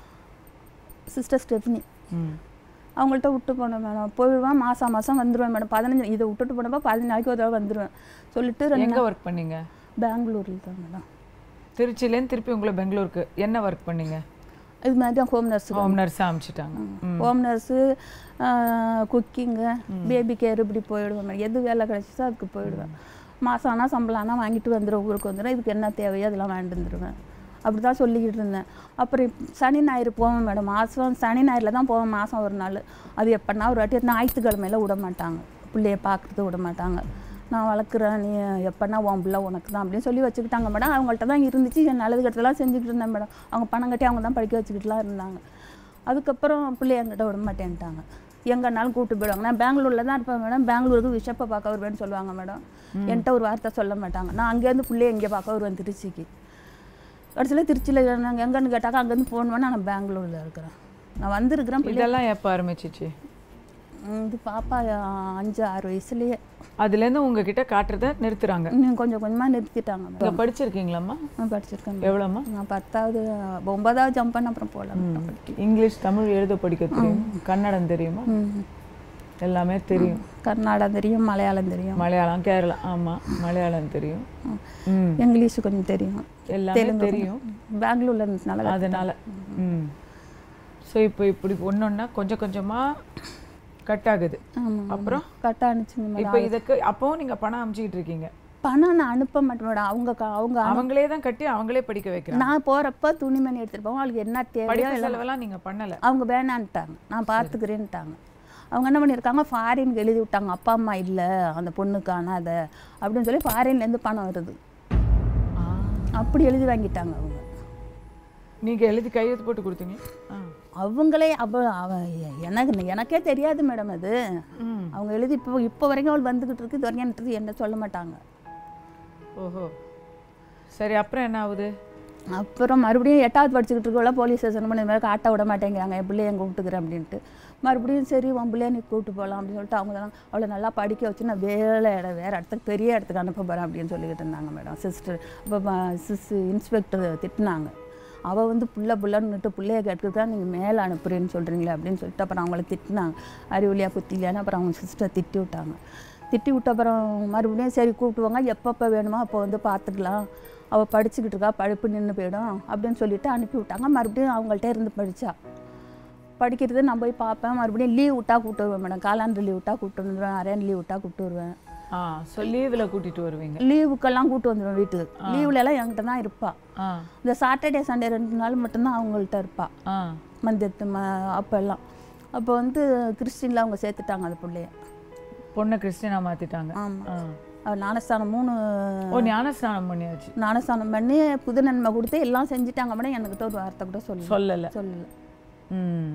சிஸ்டர் ஸ்டெஃப்னி ம். அவங்கள்ட்ட விட்டு போனேன் மேடம் போயிடுவேன் மாதம் மாதம் வந்துடுவேன் மேடம் பதினஞ்சு இதை விட்டுட்டு போனப்போ பதினஞ்சு நாளைக்கு ஒரு தடவை வந்துடுவேன் சொல்லிட்டு ரெண்டு எங்க ஒர்க் பண்ணீங்க பெங்களூரில் தான் மேடம் திருச்சியிலேருந்து திருப்பி உங்களை பெங்களூருக்கு என்ன ஒர்க் பண்ணீங்க இது மாதிரி தான் ஹோம் நர்ஸ் ஹோம் நர்ஸாக அனுப்பிச்சிட்டாங்க ம். Home nurse cooking baby care இப்படி போயிடுவேன் மேடம் எது வேலை கிடைச்சிச்சோ அதுக்கு போயிடுவேன் மாதம் ஆனால் சம்பளம் ஆனால் வாங்கிட்டு வந்துடுவேன் ஊருக்கு வந்துடுவேன் இதுக்கு என்ன தேவையோ அதெல்லாம் வாங்கிட்டு வந்துடுவேன் அப்படி தான் சொல்லிக்கிட்டு இருந்தேன் அப்புறம் இப்ப சனி ஞாயிறு போவேன் மேடம் மாதம் சனி ஞாயிறில் தான் போவேன் மாதம் ஒரு நாள் அது எப்போனா ஒரு வாட்டி ஞாயிற்றுக்கிழமையில விட மாட்டாங்க பிள்ளைய பார்க்குறது விட மாட்டாங்க நான் வளர்க்குறேன் நீ எப்போனா உன் பிள்ளை உனக்கு தான் அப்படின்னு சொல்லி வச்சுக்கிட்டாங்க மேடம் அவங்கள்ட்ட தான் இருந்துச்சு என் நல்லது கெட்டதெல்லாம் செஞ்சுக்கிட்டு இருந்தேன் மேடம் அவங்க பணம் கட்டி அவங்க தான் படிக்க வச்சுக்கிட்டுலாம் இருந்தாங்க அதுக்கப்புறம் பிள்ளை என்கிட்ட விட மாட்டேன்ட்டாங்க எங்கன்னாலும் கூப்பிட்டு போயிடுவாங்க நான் பெங்களூரில் தான் இருப்பேன் மேடம் பெங்களூருக்கு விஷப்பை பார்க்க வருவேன்னு சொல்லுவாங்க மேடம் என்கிட்ட ஒரு வார்த்தை சொல்ல மாட்டாங்க நான் அங்கேருந்து பிள்ளைய இங்கே பார்க்க வருவேன் திருச்சிக்கு கடைசியில் திருச்சியில் நாங்கள் எங்கன்னு கேட்டாக்கா அங்கேருந்து ஃபோன் பண்ணால் நான் பெங்களூரில் இருக்கிறேன் நான் வந்திருக்கிறேன் பிள்ளை இதெல்லாம் எப்போ ஆரம்பிச்சிச்சு ம், இது பாப்பா அஹ், அஞ்சு ஆறு வயசுலயே அதுலேருந்து உங்ககிட்ட காட்டுறத நிறுத்துறாங்க இன்னும் கொஞ்சம் கொஞ்சமாக நிறுத்திட்டாங்க மேடம் நீங்க படிச்சிருக்கீங்களாம்மா நான் படிச்சிருக்கேன் மேடம். எவ்வளோம்மா நான் பத்தாவது ஒன்பதாவது ஜம்ப் பண்ண அப்புறம் போகலாம் படிக்க இங்கிலீஷ் தமிழ் எழுத படிக்க தெரியும் கன்னடம் தெரியுமா ம். எல்லாமே தெரியும் கர்நாடகம் தெரியும் மலையாளம் தெரியும் மலையாளம் கேரளா ஆமா மலையாளம் தெரியும் ம் இங்கிலீஷ் கொஞ்சம் தெரியும் எல்லாமே தெரியும் பெங்களூர்ல இருந்ததுனால அதனால ம் ஸோ இப்போ இப்படி ஒன்னொன்னா கொஞ்சம் கொஞ்சமா கட் ஆகுது ஆமாம் அப்புறம் கரெக்டாக அனுப்பிச்சுங்க மேடம் இப்போ இதுக்கு அப்பவும் நீங்க பணம் அனுப்பிச்சிட்டு இருக்கீங்க பணம் நான் அனுப்ப மாட்டேன் மேடம் அவங்க க- அவங்க அனு- அவங்களே தான் கட்டி அவங்களே படிக்க வைக்கிறாங்க நான் போறப்ப துணிமணி எடுத்துட்டு போவோம் அவங்களுக்கு என்ன தேவையோ படிப்பு எல்லாம் செலவெல்லாம் நீங்க பண்ணல அவங்க வேணான்ட்டாங்க நான் பார்த்துக்கிறேன்ட்டாங்க அவங்க என்ன பண்ணியிருக்காங்க ஃபாரினுக்கு எழுதி விட்டாங்க அப்பா அம்மா இல்லை அந்த பொண்ணுக்கு அனாத அப்படின்னு சொல்லி ஃபாரின்லேருந்து பணம் வருது அப்படி எழுதி வாங்கிட்டாங்க அவங்க நீங்க எழுதி கையெழுத்து போட்டு கொடுத்தீங்க ஆ அவங்களே அவ அவ எனக்கு எனக்கே தெரியாது மேடம் அது ம் அவங்க எழுதி இப்போ இப்போ வரைக்கும் அவள் வந்துக்கிட்டு இருக்கு இது வரைக்கும் எனக்கு என்ன சொல்ல மாட்டாங்க ஓஹோ சரி அப்புறம் என்ன ஆகுது அப்புறம் மறுபடியும் எட்டாவது படிச்சுக்கிட்டு இருக்கவள போலீஸ் ஸ்டேஷன் பண்ணி இந்த மாதிரி காட்ட விட மாட்டேங்கிறாங்க என் பிள்ளைய எங்க கூப்பிட்டுக்கிறேன் அப்படின்ட்டு மறுபடியும் சரி உன் பிள்ளைய நீ கூப்பிட்டு போகலாம் அப்படின்னு சொல்லிட்டு அவங்க தான் அவளை நல்லா படிக்க வச்சு நான் வேலை இடம் வேறு இடத்துக்கு பெரிய இடத்துக்கு அனுப்ப போகிறேன் அப்படின்னு சொல்லிக்கிட்டு இருந்தாங்க மேடம் சிஸ்டர் இப்போ சிஸ் இன்ஸ்பெக்டர் திட்டினாங்க அவள் வந்து புள்ள புள்ளன்னுட்டு பிள்ளைய கேட்டுக்கிட்டு தான் நீங்கள் மேலே அனுப்புறேன்னு சொல்கிறீங்களே அப்படின்னு சொல்லிட்டு அப்புறம் அவங்கள திட்டினாங்க அறிவுலையா புத்திலையான்னு அப்புறம் அவங்க சிஸ்டர் திட்டி விட்டாங்க திட்டி விட்ட அப்புறம் மறுபடியும் சரி கூப்பிட்டுவாங்க எப்பப்போ வேணுமோ அப்போ வந்து பார்த்துக்கலாம் அவள் படிச்சுக்கிட்டு இருக்கா படிப்பு நின்று போயிடும் அப்படின்னு சொல்லிட்டு அனுப்பி விட்டாங்க மறுபடியும் அவங்கள்ட்ட இருந்து படித்தா படிக்கிறது நான் போய் பார்ப்பேன் மறுபடியும் லீவ் விட்டா கூப்பிட்டு வருவேன் மேடம் காலாண்டு லீவ் விட்டா கூப்பிட்டு வந்துடுவேன் அரையாண்டு லீவ் விட்டா கூப்பிட்டு வருவேன் ஆ ஸோ லீவில் கூட்டிட்டு வருவீங்க லீவுக்கெல்லாம் கூப்பிட்டு வந்துடுவேன் வீட்டுக்கு லீவுல எல்லாம் என்கிட்ட தான் இருப்பா ஆ இந்த சாட்டர்டே சண்டே ரெண்டு நாள் மட்டும்தான் அவங்கள்ட்ட இருப்பா ஆ மந்தியத்து ம அப்போல்லாம் அப்போ வந்து கிறிஸ்டின்ல அவங்க சேர்த்துட்டாங்க அந்த பிள்ளைய பொண்ணை கிறிஸ்டினா மாத்திட்டாங்க ஆமாம் ஆ அவள் ஞானஸ்தானம் மூணு ஓ ஞானஸ்நானம் பண்ணியாச்சு ஞானஸ்தானம் பண்ணி புது நன்மை கொடுத்து எல்லாம் செஞ்சுட்டாங்க மேடம் என்கிட்ட ஒரு வார்த்தை கூட சொல்லல சொல்லல சொல்லல ம்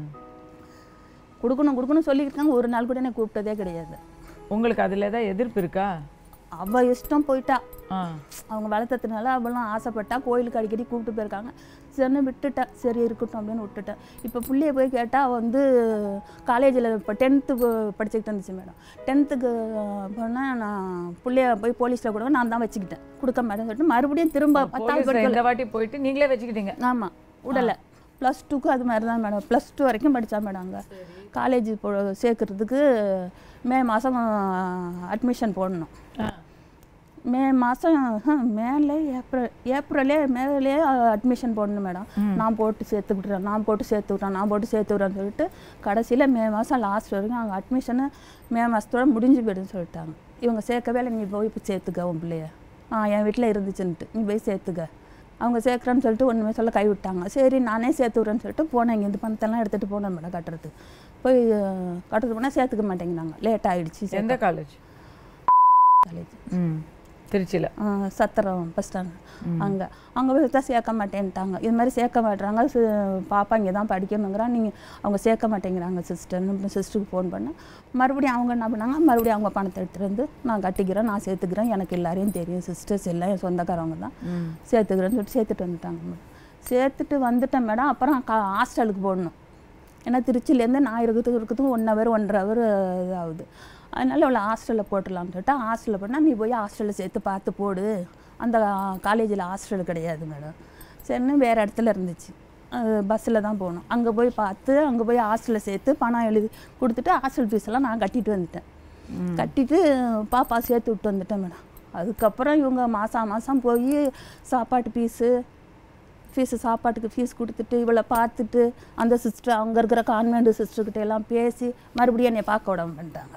கொடுக்கணும் கொடுக்கணும் சொல்லிக்கிட்டு இருக்காங்க ஒரு நாள் கூட என்னை கூப்பிட்டதே கிடையாது உங்களுக்கு அதுல ஏதாவது எதிர்ப்பு இருக்கா அவ இஷ்டம் போயிட்டா ஆ அவங்க வளர்த்ததுனால அவளும் ஆசைப்பட்டா கோயிலுக்கு அடிக்கடி கூப்பிட்டு போயிருக்காங்க சரின்னு விட்டுட்டேன் சரி இருக்கட்டும் அப்படின்னு விட்டுட்டேன் இப்போ பிள்ளைய போய் கேட்டால் அவள் வந்து காலேஜில் இப்போ டென்த்துக்கு படிச்சுக்கிட்டு இருந்துச்சு மேடம் டென்த்துக்கு போனால் நான் பிள்ளைய போய் போலீஸில் கொடுக்க நான் தான் வச்சுக்கிட்டேன் கொடுக்க மாட்டேன்னு சொல்லிட்டு மறுபடியும் திரும்ப பத்தாவது போலீஸ்ல படிக்கல இந்த வாட்டி போயிட்டு நீங்களே வச்சுக்கிட்டீங்க ஆமாம் விடலை ப்ளஸ் டூக்கு அது மாதிரி தான் மேடம் ப்ளஸ் டூ வரைக்கும் படித்தா மேடம் அங்கே காலேஜ் போ சேர்க்கறதுக்கு மே மாதம் அட்மிஷன் போடணும் ஆ. மே மாதம் மேலே ஏப்ரல் ஏப்ரலே மேலே அட்மிஷன் போடணும் மேடம் நான் போட்டு சேர்த்து விட்றேன் நான் போட்டு சேர்த்து விட்றேன் நான் போட்டு சேர்த்து விட்றேன்னு சொல்லிட்டு கடைசியில் மே மாதம் லாஸ்ட் வரைக்கும் அவங்க அட்மிஷனு மே மாதத்தோட முடிஞ்சு போயிடுன்னு சொல்லிட்டாங்க இவங்க சேர்க்கவே இல்லை நீ போய் இப்போ சேர்த்துக்க உன் பிள்ளைய ஆ என் வீட்டில் இருந்துச்சுன்ட்டு நீ போய் சேர்த்துக்க அவங்க சேர்க்குறேன்னு சொல்லிட்டு ஒன்றுமே சொல்ல கை விட்டாங்க சரி நானே சேர்த்து விட்றேன்னு சொல்லிட்டு போனேன் இங்கே இந்த பணத்தெல்லாம் எடுத்துகிட்டு போனேன் மேடம் கட்டுறது போய் அஹ், கட்டுறது போனால் சேர்த்துக்க மாட்டேங்கிறாங்க லேட் ஆகிடுச்சு எந்த காலேஜ் காலேஜ் ம் திருச்சியில சத்திரம் பஸ் ஸ்டாண்ட் அங்கே அங்கே போய் தான் சேர்க்க மாட்டேன்ட்டாங்க இது மாதிரி சேர்க்க மாட்டுறாங்க சி- பாப்பா இங்கே தான் படிக்கணுங்கிறா நீங்கள் அவங்க சேர்க்க மாட்டேங்கிறாங்க சிஸ்டர்னு சிஸ்டருக்கு ஃபோன் பண்ணேன் மறுபடியும் அவங்க என்ன பண்ணாங்க மறுபடியும் அவங்க பணத்தை எடுத்துகிட்டு வந்து நான் கட்டிக்கிறேன் நான் சேர்த்துக்கிறேன் எனக்கு எல்லாரையும் தெரியும் சிஸ்டர்ஸ் எல்லாம் என் சொந்தக்காரவங்க தான் ம் சேர்த்துக்கிறேன்னு சொல்லிட்டு சேர்த்துட்டு வந்துட்டாங்க மேடம் சேர்த்துட்டு வந்துட்டேன் மேடம் அப்புறம் கா ஹாஸ்டலுக்கு போடணும் ஏன்னா திருச்சியிலேருந்து நான் இருக்கிறதுக்கு இருக்கிறதுக்கு ஒன் ஹவர் ஒன்றரை ஹவர் இதாகுது அதனால அவளை ஹாஸ்டலில் போட்டுடலான்னு சொல்லிட்டு ஹாஸ்டலில் போட்டால் நீ போய் ஹாஸ்டலில் சேர்த்து பார்த்து போடு அந்த காலேஜில் ஹாஸ்டல் கிடையாது மேடம் சரின்னு வேறு இடத்துல இருந்துச்சு பஸ்ஸில் தான் போகணும் அங்கே போய் பார்த்து அங்கே போய் ஹாஸ்டலில் சேர்த்து பணம் எழுதி கொடுத்துட்டு ஹாஸ்டல் ஃபீஸ் எல்லாம் நான் கட்டிட்டு வந்துட்டேன் கட்டிட்டு பாப்பா சேர்த்து விட்டு வந்துட்டேன் மேடம் அதுக்கப்புறம் இவங்க மாதம் மாதம் போய் சாப்பாட்டு ஃபீஸு ஃபீஸு சாப்பாட்டுக்கு ஃபீஸ் கொடுத்துட்டு இவளை பார்த்துட்டு அந்த சிஸ்டர் அங்கே இருக்கிற கான்வெண்ட் சிஸ்டர்கிட்ட எல்லாம் பேசி மறுபடியும் என்னை பார்க்க விடாம பண்ணிட்டாங்க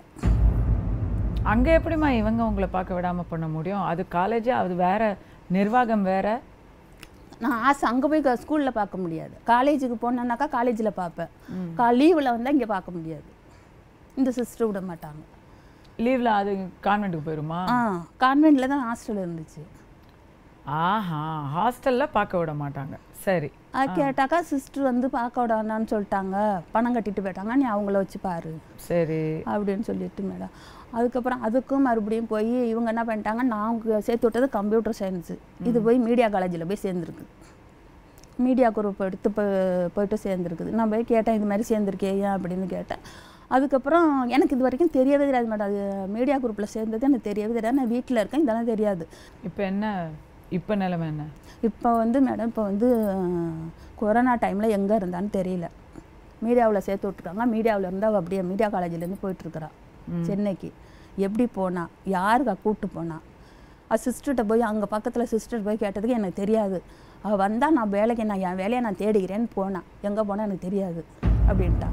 அங்க எப்படிம்மா இவங்க உங்களை பார்க்க விடாம பண்ண முடியும் அது காலேஜ் அது வேற நிர்வாகம் வேற நான் ஆசை அங்கே போய் ஸ்கூலில் பார்க்க முடியாது காலேஜுக்கு போனேன்னாக்கா காலேஜில் பார்ப்பேன் கா லீவில் வந்தால் இங்கே பார்க்க முடியாது இந்த சிஸ்டர் விட மாட்டாங்க லீவ்ல அது கான்வென்ட்டுக்கு போயிருமா ஆ கான்வெண்ட்டில் தான் ஹாஸ்டல் இருந்துச்சு ஆஹா ஹாஸ்டல்ல பார்க்க விட மாட்டாங்க சரி அது கேட்டாக்கா சிஸ்டர் வந்து பார்க்க விடானான்னு சொல்லிட்டாங்க பணம் கட்டிட்டு போயிட்டாங்க நீ அவங்கள வச்சு பாரு சரி அப்படின்னு சொல்லிட்டு மேடம் அதுக்கப்புறம் அதுக்கும் மறுபடியும் போய் இவங்க என்ன பண்ணிட்டாங்க நான் அவங்க சேர்த்து விட்டது கம்ப்யூட்டர் சயின்ஸு இது போய் மீடியா காலேஜில் போய் சேர்ந்துருக்கு மீடியா குரூப் எடுத்து போய் போயிட்டு சேர்ந்துருக்குது நான் போய் கேட்டேன் இது மாதிரி சேர்ந்துருக்கே ஏன் அப்படின்னு கேட்டேன் அதுக்கப்புறம் எனக்கு இது வரைக்கும் தெரியவே தெரியாது மேடம் அது மீடியா குரூப்பில் சேர்ந்தது எனக்கு தெரியவே தெரியாது நான் வீட்டில் இருக்கேன் இதெல்லாம் தெரியாது இப்போ என்ன இப்போ நிலைமை என்ன இப்போ வந்து மேடம் இப்போ வந்து அஹ், கொரோனா டைமில் எங்கே இருந்தான்னு தெரியல மீடியாவில் சேர்த்து விட்ருக்காங்க மீடியாவில் இருந்து அவள் அப்படியே மீடியா காலேஜ்லேருந்து போயிட்டுருக்குறா சென்னைக்கு எப்படி போனா யாருக்கா கூப்பிட்டு போனா அது சிஸ்டர்கிட்ட போய் அங்கே பக்கத்தில் சிஸ்டர் போய் கேட்டதுக்கு எனக்கு தெரியாது அவள் வந்தால் நான் வேலைக்கு நான் என் வேலையை நான் தேடிக்கிறேன்னு போனான் எங்கே போனால் எனக்கு தெரியாது அப்படின்ட்டாங்க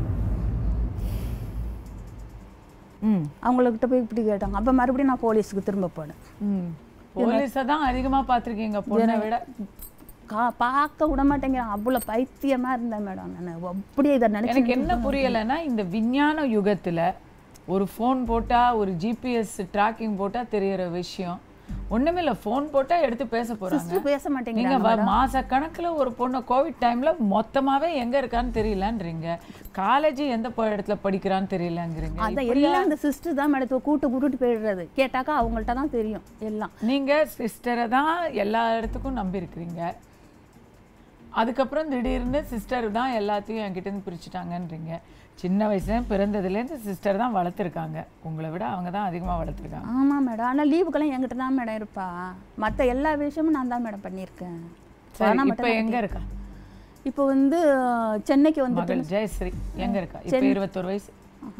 ம் அவங்கக்கிட்ட போய் இப்படி கேட்டாங்க அப்போ மறுபடியும் நான் போலீஸுக்கு திரும்ப போனேன் ம் போலீஸை தான் அதிகமாக பார்த்துருக்கீங்க பொண்ணை விட கா பார்க்க விட மாட்டேங்கிறான் அவ்வளோ பைத்தியமாக இருந்தேன் மேடம் நான் அப்படியே இதை நினச்சி எனக்கு என்ன புரியலைன்னா இந்த விஞ்ஞான யுகத்துல ஒரு ஃபோன் போட்டா ஒரு ஜிபிஎஸ் ட்ராக்கிங் போட்டா தெரியற விஷயம் ஒண்ணுமே இல்ல ஃபோன் போட்டா எடுத்து பேச போறாங்க சிஸ்டர் பேச நீங்க மாட்டேங்கிறாங்க வ- மாச கணக்குல ஒரு பொண்ணு கோவிட் டைம்ல மொத்தமாவே எங்க இருக்கான்னு தெரியலன்றீங்க காலேஜ் எந்த ப- இடத்துல படிக்கிறான்னு தெரியலங்கிறீங்க அதான் எல்லாம் அந்த சிஸ்டர் தான் மேடத்தை கூட்டு கூட்டிட்டு போயிடுறது கேட்டாக்கா அவங்கள்ட்ட தான் தெரியும் எல்லாம் நீங்க சிஸ்டரை தான் எல்லா இடத்துக்கும் நம்பி இருக்கிறீங்க அதுக்கப்புறம் திடீர்னு சிஸ்டர் தான் எல்லாத்தையும் என்கிட்ட இருந்து பிரிச்சுட்டாங்கன்றீங்க சின்ன வயசுல பிறந்ததுலேருந்து சிஸ்டர் தான் வளர்த்துருக்காங்க உங்களை விட அவங்க தான் அதிகமா வளர்த்துருக்காங்க ஆமாம் மேடம் ஆனால் லீவுக்கெல்லாம் என்கிட்ட தான் மேடம் இருப்பா மற்ற எல்லா விஷயமும் நான் தான் மேடம் பண்ணியிருக்கேன் சரி ஆனா இப்போ எங்க இருக்கா இப்போ வந்து சென்னைக்கு வந்து மகள் ஜெயஸ்ரீ எங்க இருக்கா இப்போ இருபத்தொரு வயசு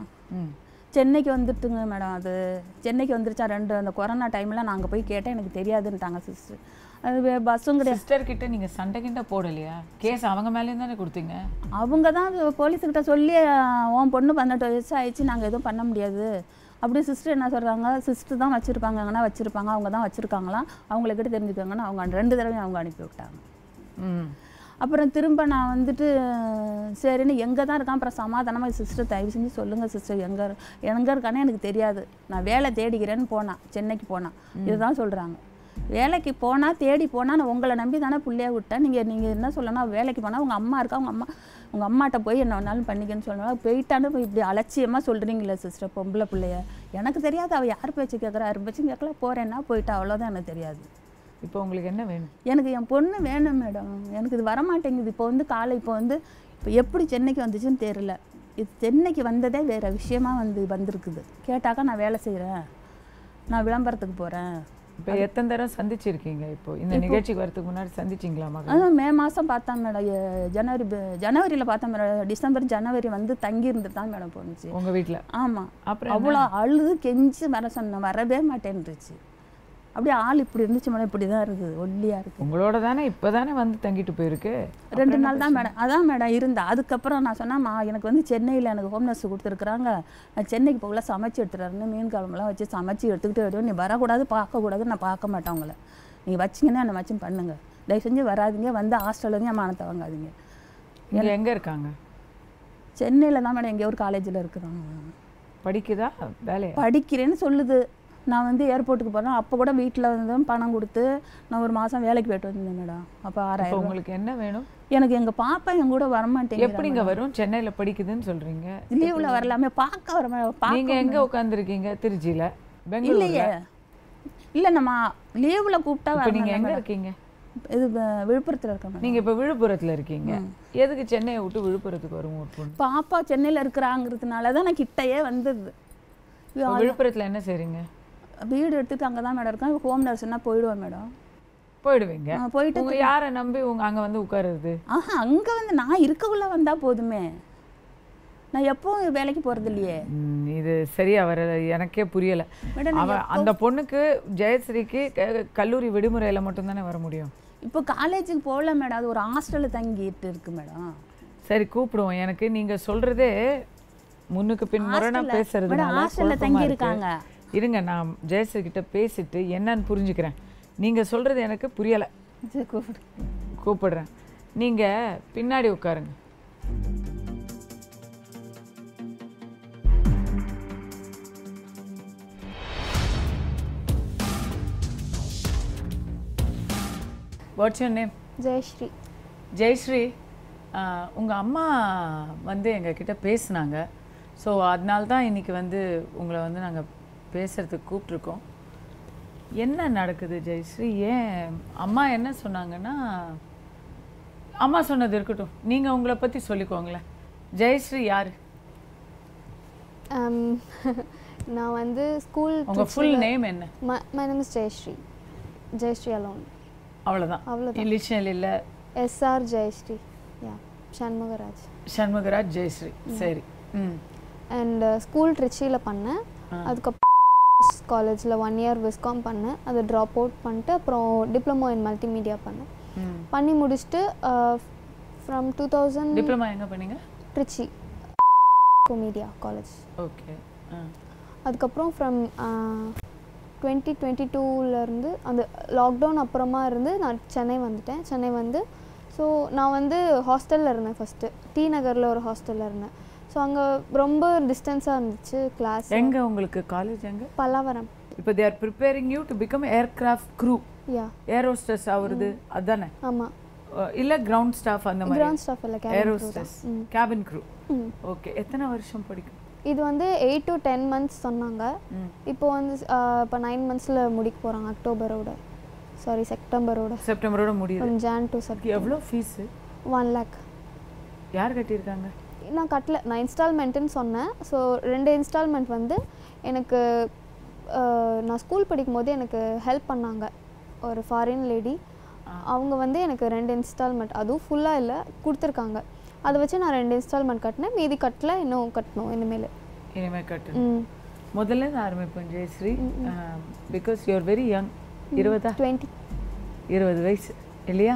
ம் சென்னைக்கு வந்துட்டுங்க மேடம் அது சென்னைக்கு வந்துருச்சா ரெண்டு அந்த கொரோனா டைமில் நாங்கள் போய் கேட்டேன் எனக்கு தெரியாதுன்ட்டாங்க சிஸ்டர் அது வே- பஸ்ஸும் கிடையாது சிஸ்டர் கிட்ட நீங்க சண்டை கிட்ட போடலையா கேஸ் அவங்க மேலேயும் தானே கொடுத்தீங்க அவங்க தான் போலீஸுக்கிட்ட சொல்லி "அஹ், உன் பொண்ணு பதினெட்டு வயசு ஆயிடுச்சு நாங்கள் எதுவும் பண்ண முடியாது அப்படி சிஸ்டர் என்ன சொல்கிறாங்க சிஸ்டர் தான் வச்சுருப்பாங்கன்னா வச்சுருப்பாங்க அவங்க தான் வச்சுருக்காங்களாம் அவங்கக்கிட்ட தெரிஞ்சுக்கோங்கன்னு அவங்க ரெண்டு தடவை அவங்க அனுப்பி விட்டாங்க ம் அப்புறம் திரும்ப நான் வந்துட்டு சரின்னு எங்கே தான் இருக்கான் அப்புறம் சமாதானமாக சிஸ்டர் தயவு செஞ்சு சொல்லுங்கள் சிஸ்டர் எங்கே எங்கே இருக்கானே எனக்கு தெரியாது நான் வேலை தேடிக்கிறேன்னு போனான் சென்னைக்கு போனான் இதுதான் சொல்கிறாங்க வேலைக்கு போனால் தேடி போனால் நான் உங்களை நம்பி தானே பிள்ளைய விட்டேன் நீங்கள் நீங்கள் என்ன சொல்லணும் வேலைக்கு போனால் உங்கள் அம்மா இருக்கா உங்கள் அம்மா உங்கள் அம்மாட்ட போய் என்ன வேணாலும் பண்ணிக்கன்னு சொல்லுவாங்க போயிட்டான்னு போய் இப்படி அலட்சியமாக சொல்கிறீங்களே சிஸ்டர் பொம்பளை பிள்ளைய எனக்கு தெரியாது அவள் யார் பேச்சு கேட்குறா யார் பேச்சும் கேட்கல போகிறேன்னா போயிட்டா அவ்வளோதான் எனக்கு தெரியாது இப்போ உங்களுக்கு என்ன வேணும் எனக்கு என் பொண்ணு வேணும் மேடம் எனக்கு இது வரமாட்டேங்குது இப்போ வந்து காலை இப்போ வந்து இப்போ எப்படி சென்னைக்கு வந்துச்சுன்னு தெரியல இது சென்னைக்கு வந்ததே வேறு விஷயமா வந்து வந்திருக்குது கேட்டாக்கா நான் வேலை செய்கிறேன் நான் விளம்பரத்துக்கு போகிறேன் இப்போ எத்தனை தடவை சந்திச்சிருக்கீங்க இப்போ இந்த நிகழ்ச்சிக்கு வரதுக்கு முன்னாடி சந்திச்சிங்களா மகள் அதான் மே மாதம் பார்த்தேன் மேடம் எ- ஜனவரி ஜனவரியில் பார்த்தேன் மேடம் டிசம்பர் ஜனவரி வந்து தங்கி இருந்துட்டு தான் மேடம் போணுச்சு உங்க வீட்ல ஆமாம் அப்புறம் அவ்வளோ அழுது கெஞ்சி வர சொன்னேன் வரவே மாட்டேன்ருச்சு அப்படியே ஆள் இப்படி இருந்துச்சு மேடம் இப்படி தான் இருக்குது ஒல்லியாக இருக்குது உங்களோட தானே இப்போதானே வந்து தங்கிட்டு போயிருக்கு ரெண்டு நாள் தான் மேடம் அதான் மேடம் இருந்தா அதுக்கப்புறம் நான் சொன்னேம்மா எனக்கு வந்து சென்னையில் எனக்கு ஹோம் நர்ஸ் கொடுத்துருக்குறாங்க நான் சென்னைக்கு போகல சமைச்சு எடுத்துட்டு மீன் குழம்புலாம் வச்சு சமைச்சு எடுத்துக்கிட்டு வருவேன் நீ வரக்கூடாது பார்க்கக்கூடாது நான் பார்க்க மாட்டேன் உங்களை நீங்கள் வச்சிங்கன்னா என்னை வச்சும் பண்ணுங்க தயவு செஞ்சு வராதீங்க வந்து ஹாஸ்டல்லேருந்து என் மானத்தை வாங்காதீங்க இங்க எங்க இருக்காங்க சென்னையில் தான் மேடம் எங்கேயோ ஒரு காலேஜில் இருக்கிறாங்க படிக்குதா வேலையா படிக்கிறேன்னு சொல்லுது நான் வந்து ஏர்போர்ட்டுக்கு போனேன் அப்போ கூட வீட்டில் வந்து பணம் கொடுத்து நான் ஒரு மாதம் வேலைக்கு போயிட்டு வந்தேன் மேடம் அப்போ இப்போ ஆறாயிரம் உங்களுக்கு என்ன வேணும் எனக்கு எங்கள் பாப்பா என் கூட வரமாட்டேங்க எப்படிங்க வரும் சென்னையில படிக்குதுன்னு சொல்றீங்க லீவில் வரலாமே பார்க்க வர பார்க்க நீங்க எங்க உட்காந்துருக்கீங்க திருச்சியில பெங்களூர்ல இல்லையே இல்லை நம்ம லீவில் கூப்பிட்டா இப்போ வரணும் நீங்க எங்க மேடம். இருக்கீங்க இது வ- விழுப்புரத்தில் இருக்க மேடம் நீங்க இப்ப விழுப்புரத்துல இருக்கீங்க எதுக்கு சென்னையை விட்டு விழுப்புரத்துக்கு வரும் ஒரு பொண்ணு பாப்பா சென்னையில் இருக்கிறாங்கிறதுனால தான் நான் கிட்டயே வந்தது இப்ப விழுப்புரத்துல என்ன செய்றீங்க வீடு எடுத்துட்டு அங்கே தான் மேடம் இருக்கேன் ஹோம் நர்ஸ்னா போயிடுவேன் மேடம் போயிடுவீங்க நான் போயிட்டு உங்க யாரை நம்பி உங்க அங்க வந்து உட்காருறது ஆஹா அங்கே வந்து நான் இருக்கக்குள்ள வந்தால் போதுமே நான் எப்பவும் வேலைக்கு போகிறது இல்லையே ம், இது சரியா வர எனக்கே புரியல மேடம் அவ அந்த பொண்ணுக்கு ஜெயஸ்ரீக்கு க- கல்லூரி விடுமுறையில மட்டும்தானே வர முடியும் இப்போ காலேஜுக்கு போகல மேடம் அது ஒரு ஹாஸ்டலில் தங்கிட்டு இருக்கு மேடம் சரி கூப்பிடுவோம் எனக்கு நீங்க சொல்றதே முன்னுக்கு பின் முரணா Hostel ல- பேசுறதுனால மேடம், hostel ல குழப்பமா தங்கி இருக்கு. இருக்காங்க. இருங்க நான் ஜெயஸ்ரீ கிட்ட பேசிட்டு என்னன்னு புரிஞ்சுக்கிறேன் நீங்க சொல்றது எனக்கு புரியல சரி கூப்பிடு கூப்பிடுறேன் நீங்க பின்னாடி உட்காருங்க what's your name Jayashree Jayashree ஆஹ், உங்க அம்மா வந்து எங்ககிட்ட பேசுனாங்க ஸோ அதனால தான் இன்னைக்கு வந்து உங்களை வந்து நாங்க பேசுறதுக்கு கூப்பிட்ருக்கோம் என்ன நடக்குது ஜெயஸ்ரீ ஏன் அம்மா என்ன சொன்னாங்கன்னா அம்மா சொன்னது இருக்கட்டும் நீங்க உங்களை பத்தி சொல்லிக்கோங்களேன் ஜெயஸ்ரீ யாரு நான் வந்து ஸ்கூல் உங்க ஃபுல் நேம் என்ன my name is Jayashree Jayashree alone அவ்வளவுதான் அவ்வளவுதான். இலிஷியல் இல்ல எஸ்ஆர் ஜெயஸ்ரீ யா சண்முகராஜ் சண்முகராஜ் ஜெயஸ்ரீ சரி ம் அண்ட் ஸ்கூல் ட்ரிச்சியில் பண்ணேன் ஆ. அதுக்கப்புறம் காலேஜில் ஒன் இயர் விஸ்காம் பண்ணேன் அதை ட்ராப் அவுட் பண்ணிட்டு அப்புறம் டிப்ளமோ இன் மல்டிமீடியா பண்ணேன் ம் பண்ணி முடிச்சுட்டு ஃப்ரம் டூ தௌசண்ட் டிப்ளமா எங்க பண்ணீங்க ட்ரிச்சி மீடியா காலேஜ் ஓகே அதுக்கப்புறம் ஃப்ரம் டுவெண்ட்டி டுவெண்ட்டி டூலேருந்து அந்த லாக்டவுன் அப்புறமா இருந்து நான் சென்னை வந்துட்டேன் சென்னை வந்து ஸோ நான் வந்து ஹாஸ்டலில் இருந்தேன் ஃபஸ்ட்டு டி நகரில் ஒரு ஹாஸ்டலில் இருந்தேன் ஸோ அங்கே ரொம்ப டிஸ்டன்ஸாக இருந்துச்சு கிளாஸ் எங்க உங்களுக்கு காலேஜ் எங்க பல்லாவரம் இப்போ they are preparing you to become aircraft crew yeah air hostess ஆகுறது அதானே ஆமாம் அஹ் இல்ல கிரவுண்ட் ஸ்டாஃப் அந்த மாதிரி கிரவுண்ட் ஸ்டாஃப் இல்லை கேபின் ஏரோஸ்டஸ் கேபின் க்ரூ ம் ஓகே எத்தனை வருஷம் படிக்கும் இது வந்து எயிட் டு டென் மந்த்ஸ் சொன்னாங்க ம் இப்போ வந்து இப்போ நைன் மந்த்ஸில் முடிக்க போகிறாங்க அக்டோபரோட சாரி செப்டம்பரோட செப்டம்பரோட முடியுது ஃப்ரம் ஜான் டு செப்டம்பர் எவ்வளோ ஃபீஸு ஒன் லேக் யார் கட்டியிருக்காங்க நான் கட்டல நான் இன்ஸ்டால்மெண்ட்டுன்னு சொன்னேன் ஸோ ரெண்டு இன்ஸ்டால்மெண்ட் வந்து எனக்கு அஹ், நான் ஸ்கூல் படிக்கும் போது எனக்கு ஹெல்ப் பண்ணாங்க ஒரு ஃபாரின் லேடி அவங்க வந்து எனக்கு ரெண்டு இன்ஸ்டால்மெண்ட் அதுவும் ஃபுல்லாக இல்லை கொடுத்துருக்காங்க அதை வச்சு நான் ரெண்டு இன்ஸ்டால்மெண்ட் கட்டினேன் மீதி கட்டல இன்னும் கட்டணும் இனிமேல் இனிமே கட்டு ம் முதல்ல இருந்து ஆரம்பிப்போம் Jayashree because you are very young இருபதா டுவெண்ட்டி இருபது வயசு இல்லையா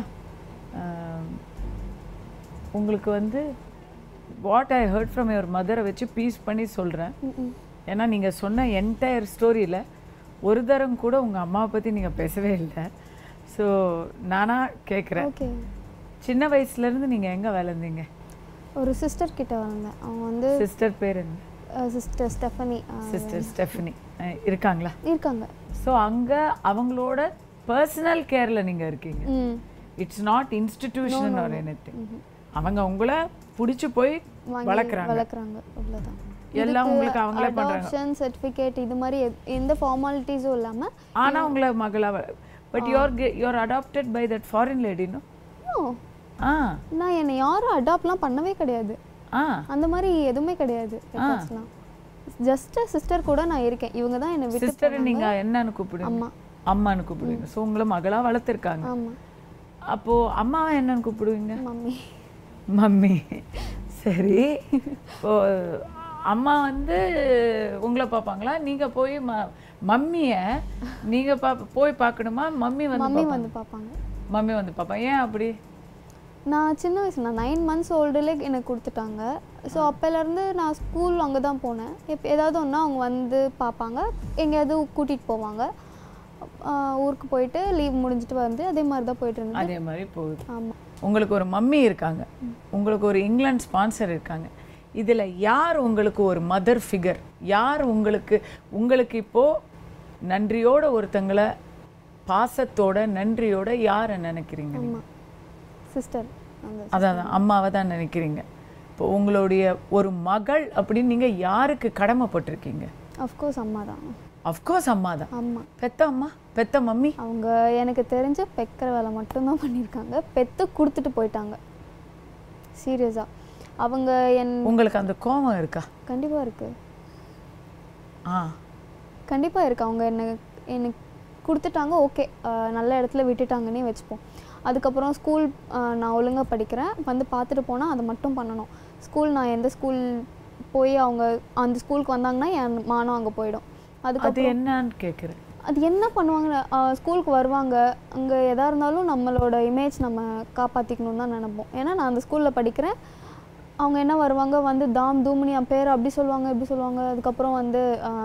ஆம், உங்களுக்கு வந்து what I heard from your மதரை வச்சு பீஸ் பண்ணி சொல்கிறேன் ம் ஏன்னா நீங்கள் சொன்ன என்டையர் ஸ்டோரியில் ஒரு தரம் கூட உங்கள் அம்மாவை பற்றி நீங்கள் பேசவே இல்லை ஸோ நானாக கேட்குறேன் ஓகே சின்ன வயசுலேருந்து நீங்கள் எங்கே வளர்ந்தீங்க ஒரு சிஸ்டர் கிட்ட வந்தேன் அவங்க வந்து சிஸ்டர் பேர் என்ன சிஸ்டர் ஸ்டெஃபனி சிஸ்டர் ஸ்டெஃபனி இருக்காங்களா இருக்காங்க ஸோ அங்கே அவங்களோட பர்சனல் கேரில் நீங்கள் இருக்கீங்க ம் it's not institution or any அவங்க உங்களை பிடிச்சி போய் வாங்கி வளர்க்குறாங்க வளர்க்குறாங்க அவ்வளோதான் எல்லாம் உங்களுக்கு அவங்களே பண்றாங்க அடாப்ஷன் சர்டிஃபிகேட் இது மாதிரி எத்- எந்த ஃபார்மாலிட்டிஸும் இல்லாமல் ஆனா உங்களை மகளா but you are you are adapted by that foreign லேடினோ ஆ நான் என்னை யாரும் அடாப்ட்லாம் பண்ணவே கிடையாது ஆ அந்த மாதிரி எதுவுமே கிடையாது ரெக்கார்ட்ஸ்லாம் ஜஸ்ட் சிஸ்டர் கூட நான் இருக்கேன் இவங்க தான் என்னை விட்டு சிஸ்டர் நீங்க என்னன்னு கூப்பிடுங்க அம்மா. அம்மான்னு கூப்பிடுவீங்க ஸோ உங்களை மகளா வளர்த்துருக்காங்க ஆமாம் அப்போ அம்மாவை என்னன்னு கூப்பிடுவீங்க மம்மி மம்மி சரி இப்போ அம்மா வந்து உங்களை பார்ப்பாங்களா நீங்க போய் ம மம்மிய நீங்க பா போய் பார்க்கணுமா மம்மி வந்து மம்மி பார்ப்பாங்க? வந்து பார்ப்பாங்க மம்மி வந்து பார்ப்பா ஏன் அப்படி நான் சின்ன வயசு நான் நைன் மந்த்ஸ் ஓல்டுலே எனக்கு கொடுத்துட்டாங்க ஸோ அப்போலேருந்து நான் ஸ்கூல் அங்கே தான் போனேன் எப்போ ஏதாவது ஒன்றா அவங்க வந்து பார்ப்பாங்க எங்கேயாவது கூட்டிகிட்டு போவாங்க ஆஹ் ஊருக்கு போயிட்டு லீவ் முடிஞ்சிட்டு வந்து அதே மாதிரி தான் போயிட்டு இருந்தேன் அதே மாதிரி போகுது ஆமாம் உங்களுக்கு ஒரு மம்மி இருக்காங்க உங்களுக்கு ஒரு இங்கிலாந்து ஸ்பான்சர் இருக்காங்க இதுல யார் உங்களுக்கு ஒரு மதர் ஃபிகர் யார் உங்களுக்கு உங்களுக்கு இப்போ நன்றியோட ஒருத்தங்களை பாசத்தோட நன்றியோட யாரை நினைக்கிறீங்க நீங்க? ஆமாம் சிஸ்டர் அந்த அதான் அம்மாவை தான் நினைக்கிறீங்க இப்போ உங்களுடைய ஒரு மகள் அப்படின்னு நீங்க யாருக்கு கடமைப்பட்டிருக்கீங்க அஃப்கோர்ஸ் அம்மா தான் அஃப்கோர்ஸ் அம்மா தான் அம்மா பெத்த அம்மா பெத்த மம்மி அவங்க எனக்கு தெரிஞ்ச பெக்கிற வேலை மட்டும்தான் பண்ணியிருக்காங்க பெத்து கொடுத்துட்டு போயிட்டாங்க சீரியஸாக அவங்க என் உங்களுக்கு அந்த கோபம் இருக்கா கண்டிப்பாக இருக்குது ஆ கண்டிப்பாக இருக்கு அவங்க என்ன எனக்கு கொடுத்துட்டாங்க ஓகே நல்ல இடத்துல விட்டுட்டாங்கன்னே வச்சுப்போம் அதுக்கப்புறம் ஸ்கூல் நான் ஒழுங்காக படிக்கிறேன் வந்து பார்த்துட்டு போனால் அதை மட்டும் பண்ணணும் ஸ்கூல் நான் எந்த ஸ்கூல் போய் அவங்க அந்த ஸ்கூலுக்கு வந்தாங்கன்னா என் மானம் அங்கே போயிடும் அதுக்கப்புறம் அது என்னன்னு கேட்குறேன் அது என்ன பண்ணுவாங்க ஸ்கூலுக்கு வருவாங்க அங்கே எதாக இருந்தாலும் நம்மளோட இமேஜ் நம்ம காப்பாற்றிக்கணும்னு தான் நினைப்போம் ஏன்னா நான் அந்த ஸ்கூலில் படிக்கிறேன் அவங்க என்ன வருவாங்க வந்து தாம் தூமணி என் பேர் அப்படி சொல்லுவாங்க இப்படி சொல்லுவாங்க அதுக்கப்புறம் வந்து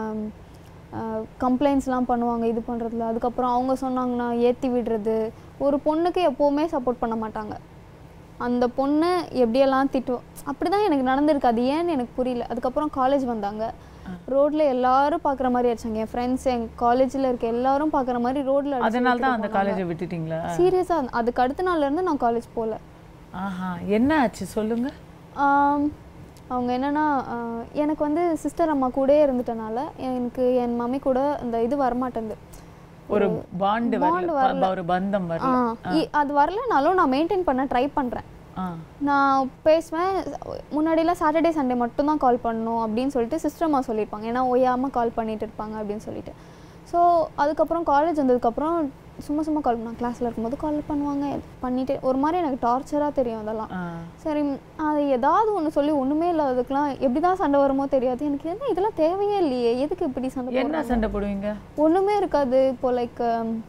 கம்ப்ளைண்ட்ஸ்லாம் பண்ணுவாங்க இது பண்ணுறதுல அதுக்கப்புறம் அவங்க சொன்னாங்கன்னா ஏற்றி விடுறது ஒரு பொண்ணுக்கு எப்போவுமே சப்போர்ட் பண்ண மாட்டாங்க அந்த பொண்ணு எப்படியெல்லாம் திட்டுவோம் அப்படி தான் எனக்கு நடந்திருக்கு அது ஏன்னு எனக்கு புரியல அதுக்கப்புறம் காலேஜ் வந்தாங்க ரோட்ல எல்லாரும் பார்க்குற மாதிரி ஆயிடுச்சாங்க என் ஃப்ரெண்ட்ஸ் என் காலேஜில் இருக்க எல்லாரும் பார்க்குற மாதிரி ரோட்ல அதனால தான் அந்த காலேஜை விட்டுட்டீங்களா சீரியஸாக அதுக்கு அடுத்த நாள்ல இருந்து நான் காலேஜ் போகல ஆஹா என்ன ஆச்சு சொல்லுங்க ஆம், அவங்க என்னன்னா ஆஹ், எனக்கு வந்து சிஸ்டர் அம்மா கூடயே இருந்துட்டனால எனக்கு என் மம்மி கூட அந்த இது வரமாட்டேங்குது ஒரு பாண்டு bond வரல ப- ஒரு பந்தம் ஆ, வரல இ- அது வரலனாலும் நான் மெயின்டைன் பண்ண ட்ரை பண்ணுறேன் ஆ நான் பேசுவேன் முன்னாடிலாம் சாட்டர்டே சண்டே மட்டும்தான் கால் பண்ணணும் அப்படின்னு சொல்லிட்டு சிஸ்டர்மா சொல்லியிருப்பாங்க ஏன்னா ஒய்யாமல் கால் பண்ணிட்டு இருப்பாங்க அப்படின்னு சொல்லிட்டு ஸோ அதுக்கப்புறம் காலேஜ் வந்ததுக்கப்புறம் சும்மா சும்மா கால் பண்ணாங்க கிளாஸில் இருக்கும்போது கால் பண்ணுவாங்க பண்ணிட்டு ஒரு மாதிரி எனக்கு டார்ச்சராக தெரியும் அதெல்லாம் ஆ சரி ம், அது ஏதாவது ஒன்று சொல்லி ஒன்றுமே இல்லாததுக்கெலாம் எப்படி தான் சண்டை வருமோ தெரியாது எனக்கு என்ன இதெல்லாம் தேவையே இல்லையே எதுக்கு இப்படி சண்டை என்ன சண்டை போடுவீங்க ஒன்றுமே இருக்காது இப்போ லைக்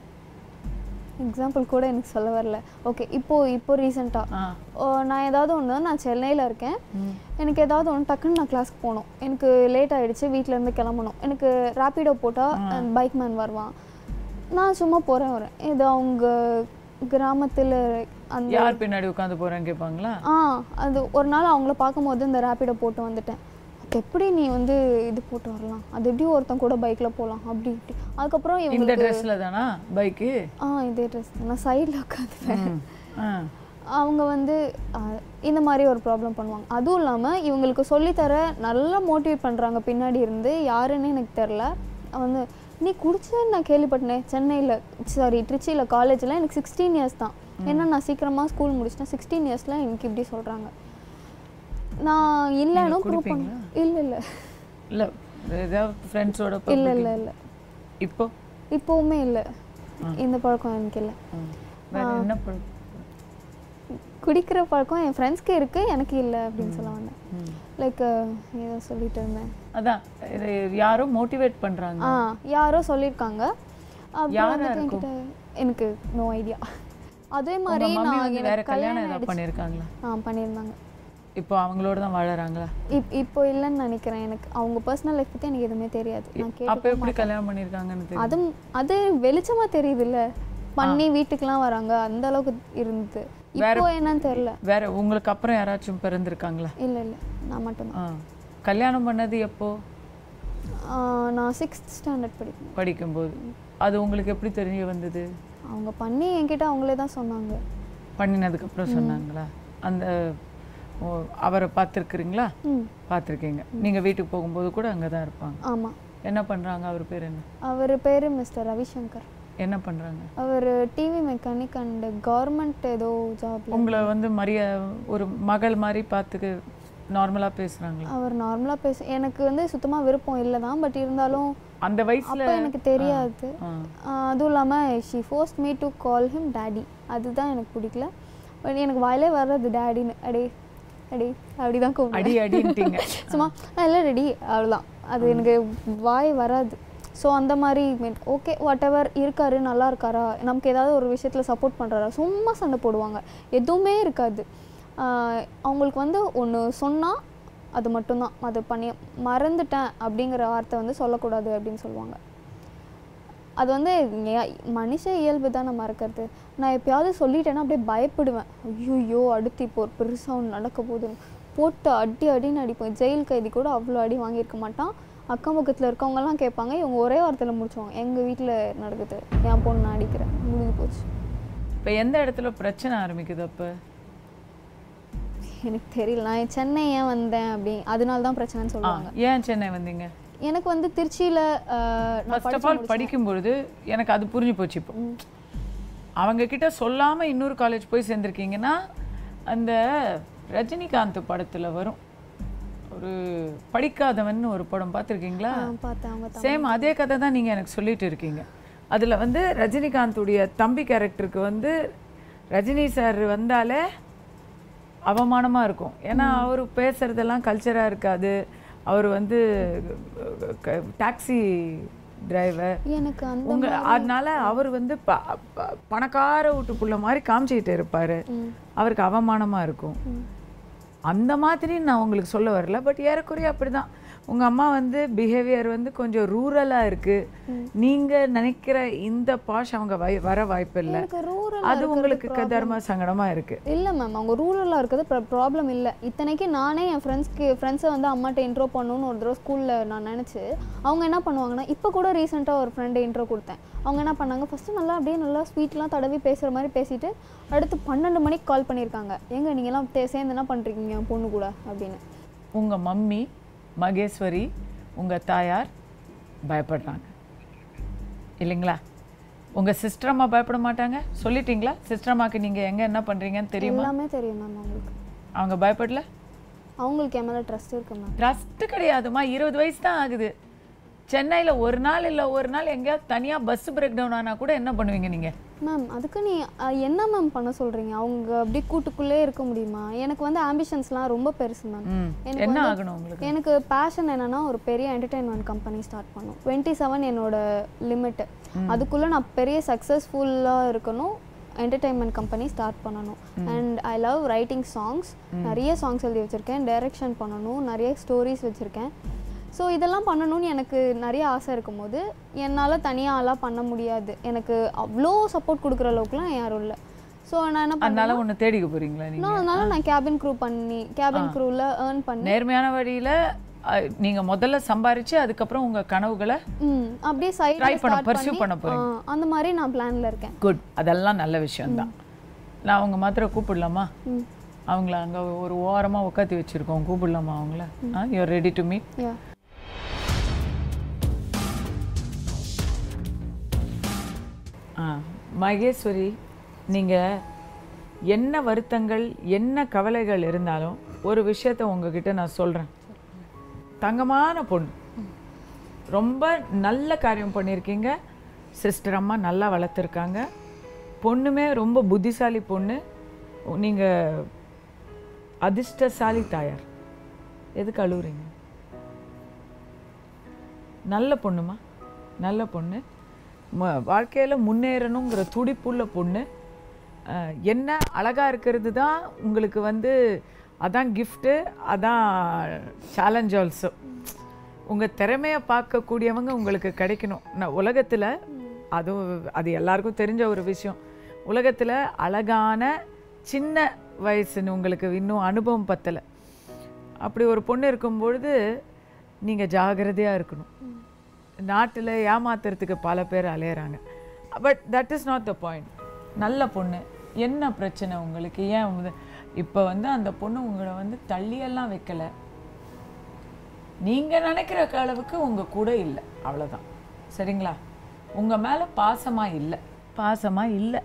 எக்ஸாம்பிள் கூட எனக்கு சொல்ல வரல ஓகே இப்போ இப்போ ரீசெண்டாக ஆ நான் ஏதாவது ஒன்று நான் சென்னையில் இருக்கேன் எனக்கு ஏதாவது ஒன்று டக்குன்னு நான் கிளாஸ்க்கு போகணும் எனக்கு லேட் ஆகிடுச்சு வீட்டிலேருந்து கிளம்பணும் எனக்கு ரேப்பிடோ போட்டால் பைக் மேன் வருவான் நான் சும்மா போகிறேன் வரேன் இது அவங்க கிராமத்தில் அந்த யார் பின்னாடி உட்காந்து போறேன்னு கேட்பாங்களா ஆ அது ஒரு நாள் அவங்கள பார்க்கும்போது இந்த ரேப்பிடோ போட்டு வந்துட்டேன் அப்ப எப்படி நீ வந்து இது போட்டு வரலாம் அது எப்படி ஒருத்தன் கூட பைக்கில் போகலாம் அப்படி இப்படி அதுக்கப்புறம் இந்த இவங்களுக்கு ட்ரெஸ்ல தானா பைக்கு ஆ இதே ட்ரெஸ் நான் சைடில் உட்காந்துப்பேன் ஆ அவங்க வந்து அஹ், இந்த மாதிரி ஒரு ப்ராப்ளம் பண்ணுவாங்க அதுவும் இல்லாமல் இவங்களுக்கு சொல்லித்தர நல்லா மோட்டிவேட் பண்ணுறாங்க பின்னாடி இருந்து யாருன்னு எனக்கு தெரில வந்து நீ குடிச்சேன்னு நான் கேள்விப்பட்டேன் சென்னையில் சாரி திருச்சியில் காலேஜில் எனக்கு சிக்ஸ்டீன் இயர்ஸ் தான் ஏன்னா நான் சீக்கிரமாக ஸ்கூல் முடிச்சிட்டேன் சிக்ஸ்டீன் இயர்ஸில் எனக்கு இப்படி சொல்கிறாங்க நான் இல்லைன்னு ப்ரூவ் பண்ண குடிப்பீங்களா? இல்லை இல்லை இல்ல ஏதாவது ஃப்ரெண்ட்ஸோட இல்லை இல்லை இல்லை இப்போ இப்போவுமே இல்லை இந்த பழக்கம் எனக்கு இல்லை ம். வேற என்ன பழக்கம் குடிக்கிற பழக்கம் என் ஃப்ரெண்ட்ஸ்க்கு இருக்குது எனக்கு இல்லை அப்படின்னு சொல்ல வந்தேன் ம். லைக் ஏதோ சொல்லிட்டு இருந்தேன் அதான் இது யாரோ மோட்டிவேட் பண்றாங்க ஆ யாரோ சொல்லியிருக்காங்க அப்புறம் யாரா வந்துட்டு என்கிட்ட எனக்கு நோ ஐடியா அதே உங்க மாதிரி மம்மி நான் வந்து வேற எனக்கு கல்யாணம் கல்யாணம் ஏதாவது ஆயிடுச்சு பண்ணிருக்காங்களா ஆ பண்ணியிருந்தாங்க இப்போ அவங்களோட தான் வாழறாங்களா இப் இப்போ இல்லைன்னு நினைக்கிறேன் எனக்கு அவங்க பர்சனல் லைஃப் பற்றி எனக்கு எதுவுமே தெரியாது நான் அப்ப கேட்டு எப்படி கல்யாணம் பண்ணிருக்காங்கன்னு தெரியும் அது அது வெளிச்சமாக தெரியுதுல்ல பண்ணி வீட்டுக்கெலாம் வராங்க அந்த அளவுக்கு இருந்தது இப்போ என்னன்னு தெரில வேற உங்களுக்கு அப்புறம் யாராச்சும் பிறந்திருக்காங்களா இல்லை இல்லை நான் மட்டும்தான் ஆ கல்யாணம் பண்ணது எப்போ ஆ, நான் சிக்ஸ்த் ஸ்டாண்டர்ட் படிப்பேன் படிக்கும்போது அது உங்களுக்கு எப்படி தெரிய வந்தது அவங்க பண்ணி என்கிட்ட அவங்களே தான் சொன்னாங்க பண்ணினதுக்கு அப்புறம் சொன்னாங்களா அந்த ஓ, அவரை பார்த்துருக்குறீங்களா ம் பார்த்துருக்கீங்க நீங்க வீட்டுக்கு போகும்போது கூட அங்கே தான் இருப்பாங்க ஆமாம் என்ன பண்றாங்க அவர் பேர் என்ன அவர் பேர் மிஸ்டர் ரவிசங்கர் என்ன பண்றாங்க அவர் டிவி மெக்கானிக் அண்ட் கவர்மெண்ட் ஏதோ ஜாப்ல உங்களை வந்து மரிய ஒரு மகள் மாதிரி பார்த்துக்கு நார்மலா பேசுறாங்களா அவர் நார்மலாக பேச எனக்கு வந்து சுத்தமாக விருப்பம் இல்லை தான் பட் இருந்தாலும் அந்த வயசுல அப்போ எனக்கு தெரியாது ஆ. ஆஹ் அதுவும் இல்லாமல் she forced me to call him daddy அதுதான் எனக்கு பிடிக்கல பட் எனக்கு வாயிலே வர்றது டேடின்னு அடே அடே அப்படி தான் கூப்பிடுவேன் அடி அடின்ட்டீங்க சும்மா இல்லை ரெடி அவ்வளோதான் அது எனக்கு வாய் வராது ஸோ அந்த மாதிரி ஓகே வாட் எவர் இருக்காரு நல்லா இருக்காரா நமக்கு ஏதாவது ஒரு விஷயத்தில் சப்போர்ட் பண்ணுறாரா சும்மா சண்டை போடுவாங்க எதுவுமே இருக்காது ஆஹ் அவங்களுக்கு வந்து ஒன்று சொன்னால் அது மட்டும்தான் அது பண்ணி மறந்துட்டேன் அப்படிங்கிற வார்த்தை வந்து சொல்லக்கூடாது அப்படின்னு சொல்லுவாங்க அது வந்து ஏ- மனுஷ இயல்பு தான் நான் மறக்கிறது நான் எப்பயாவது சொல்லிட்டேன்னா அப்படியே பயப்படுவேன் ஐயோ அடுத்து இப்போ ஒரு பெருசாக ஒன்று நடக்க போகுதுன்னு போட்டு அடி அடின்னு அடிப்பேன் ஜெயில் கைதி கூட அவ்வளோ அடி வாங்கியிருக்க மாட்டான் அக்கம் பக்கத்தில் இருக்கவங்கலாம் கேட்பாங்க இவங்க ஒரே வாரத்தில் முடிச்சுவாங்க எங்கள் வீட்டில் நடக்குது என் பொண்ணு நான் அடிக்கிறேன் முடிஞ்சு போச்சு இப்போ எந்த இடத்துல பிரச்சனை ஆரம்பிக்குது அப்போ எனக்கு தெரியல நான் சென்னை ஏன் வந்தேன் அப்படி அதனால தான் பிரச்சனைன்னு ஆ சொல்லுவாங்க ஏன் சென்னை வந்தீங்க எனக்கு வந்து திருச்சியில் நான் ஃபர்ஸ்ட் ஆஃப் ஆல் படிக்கும்பொழுது எனக்கு அது புரிஞ்சு போச்சு இப்போ அவங்க கிட்ட சொல்லாம இன்னொரு காலேஜ் போய் சேர்ந்துருக்கீங்கன்னா அந்த ரஜினிகாந்த் படத்துல வரும் ஒரு படிக்காதவன் ஒரு படம் பார்த்துருக்கீங்களா ஆ, பார்த்தேன் அவங்க சேம் அதே கதை தான் நீங்க எனக்கு சொல்லிட்டு இருக்கீங்க அதுல வந்து ரஜினிகாந்துடைய தம்பி கேரக்டருக்கு வந்து ரஜினி சார் வந்தாலே அவமானமா இருக்கும் ஏன்னா அவர் பேசுறதெல்லாம் கல்ச்சரா இருக்காது அவர் வந்து டாக்ஸி டிரைவர் எனக்கு அந்த உங்க அதனால அவர் வந்து ப- ப- பணக்கார வீட்டுக்குள்ள மாதிரி காமிச்சிக்கிட்டு இருப்பாரு ம். அவருக்கு அவமானமா இருக்கும் அந்த மாதிரி நான் உங்களுக்கு சொல்ல வரல பட் ஏறக்குறைய அப்படிதான் உங்க அம்மா வந்து பிஹேவியர் வந்து கொஞ்சம் ரூரலா இருக்கு நீங்க நினைக்கிற இந்த பாஷ் அவங்க வை- வர வாய்ப்பு இல்லை எனக்கு ரூரல் அது உங்களுக்கு தர்ம சங்கடமா இருக்கு இல்லை மேம் அவங்க ரூரலாக இருக்கிறது ப்ராப்ளம் இல்லை இத்தனைக்கு நானே என் ஃப்ரெண்ட்ஸ்க்கு ஃப்ரெண்ட்ஸை வந்து அம்மாட்ட இன்ட்ரோ பண்ணணும்னு ஒரு தடவை ஸ்கூலில் நான் நினச்சி அவங்க என்ன பண்ணுவாங்கன்னா இப்போ கூட ரீசெண்டாக ஒரு ஃப்ரெண்டை இன்ட்ரோ கொடுத்தேன் அவங்க என்ன பண்ணாங்க ஃபஸ்ட்டு நல்லா அப்படியே நல்லா ஸ்வீட்லாம் தடவி பேசுகிற மாதிரி பேசிட்டு அடுத்து பன்னெண்டு மணிக்கு கால் பண்ணியிருக்காங்க எங்க நீங்களாம் தே- சேர்ந்து என்ன பண்ணுறீங்க என் பொண்ணு கூட அப்படின்னு உங்க மம்மி மகேஸ்வரி உங்க தாயார் பயப்படுறாங்க இல்லைங்களா உங்கள் சிஸ்டர் அம்மா பயப்பட மாட்டாங்க சொல்லிட்டீங்களா சிஸ்டர் அம்மாக்கு நீங்கள் எங்கே என்ன பண்ணுறீங்கன்னு தெரியுமா எல்லாமே தெரியும் மேம் அவங்களுக்கு அவங்க பயப்படல அவங்களுக்கு என் மேலே ட்ரஸ்ட் இருக்கு மேம் ட்ரஸ்ட் கிடையாதுமா இருபது வயசு தான் ஆகுது சென்னையில் ஒரு நாள் இல்லை ஒரு நாள் எங்கேயாவது தனியாக பஸ் பிரேக் டவுன் ஆனால் கூட என்ன பண்ணுவீங்க நீங்கள் மேம் அதுக்கு நீ அஹ், என்ன மேம் பண்ண சொல்கிறீங்க அவங்க அப்படியே கூட்டுக்குள்ளே இருக்க முடியுமா எனக்கு வந்து ஆம்பிஷன்ஸ்லாம் ரொம்ப பெருசு மேம் ம் எனக்கு என்ன வந்து- ஆகணும் உங்களுக்கு எனக்கு பேஷன் என்னன்னா ஒரு பெரிய என்டர்டெயின்மெண்ட் கம்பெனி ஸ்டார்ட் பண்ணும் டுவெண்ட்டி செவன் என்னோட லிமிட்டு அதுக்குள்ளே நான் பெரிய சக்ஸஸ்ஃபுல்லாக இருக்கணும் என்டர்டெயின்மெண்ட் கம்பெனி ஸ்டார்ட் பண்ணணும் and I love writing songs நிறைய சாங்ஸ் எழுதி வச்சுருக்கேன் டைரக்ஷன் பண்ணணும் நிறைய ஸ்டோரிஸ் வச்சுருக்கேன் ஸோ இதெல்லாம் பண்ணணும்னு எனக்கு நிறைய ஆசை இருக்கும்போது என்னால் தனியாக ஆளாக பண்ண முடியாது எனக்கு அவ்வளோ சப்போர்ட் கொடுக்குற அளவுக்குலாம் யாரும் இல்லை ஸோ நான் என்ன பண்ணேன் அதனால ஒன்று தேடிக்க போறீங்களா நீங்கள் நான் அதனால நான் கேபின் க்ரூ பண்ணி கேபின் க்ரூவில் ஏர்ன் பண்ணி நேர்மையான வழியில் நீங்கள் முதல்ல சம்பாரிச்சு அதுக்கப்புறம் உங்கள் கனவுகளை ம் அப்படியே சைடு Try பண்ண, pursue பண்ண போறீங்க. அந்த மாதிரி நான் பிளான்ல இருக்கேன் குட் அதெல்லாம் நல்ல விஷயம்தான் நான் அவங்க மாத்திரம் கூப்பிடலாமா ம் அவங்கள அங்கே ஒரு ஓரமாக உட்காத்தி வச்சுருக்கோம் கூப்பிடலாமா அவங்கள ஆ you are ready to meet yeah ஆ மகேஸ்வரி நீங்கள் என்ன வருத்தங்கள் என்ன கவலைகள் இருந்தாலும் ஒரு விஷயத்த உங்ககிட்ட நான் சொல்கிறேன் தங்கமான பொண்ணு ரொம்ப நல்ல காரியம் பண்ணியிருக்கீங்க சிஸ்டர் அம்மா நல்லா வளர்த்துருக்காங்க பொண்ணுமே ரொம்ப புத்திசாலி பொண்ணு நீங்கள் அதிர்ஷ்டசாலி தாயார் எதுக்கு அழுவுறீங்க நல்ல பொண்ணுமா நல்ல பொண்ணு ம வாழ்க்கையில் முன்னேறணுங்கிற துடிப்புள்ள பொண்ணு அஹ், என்ன அழகாக இருக்கிறது தான் உங்களுக்கு வந்து அதான் கிஃப்ட்டு அதான் சேலஞ்ச் ஆல்சோ உங்கள் திறமையை பார்க்கக்கூடியவங்க உங்களுக்கு கிடைக்கணும் நான் உலகத்தில் அதுவும் அது எல்லாருக்கும் தெரிஞ்ச ஒரு விஷயம் உலகத்தில் அழகான சின்ன வயசுன்னு உங்களுக்கு இன்னும் அனுபவம் பத்தலை அப்படி ஒரு பொண்ணு இருக்கும் பொழுது நீங்கள் ஜாகிரதையாக இருக்கணும் நாட்டில் ஏமாத்துறதுக்கு பல பேர் அலையிறாங்க but that is not the point நல்ல பொண்ணு என்ன பிரச்சனை உங்களுக்கு ஏன் வந்து இப்போ வந்து அந்த பொண்ணு உங்களை வந்து தள்ளியெல்லாம் வைக்கலை நீங்கள் நினைக்கிற அளவுக்கு உங்கள் கூட இல்லை அவ்வளோதான் சரிங்களா உங்கள் மேலே பாசமாக இல்லை பாசமாக இல்லை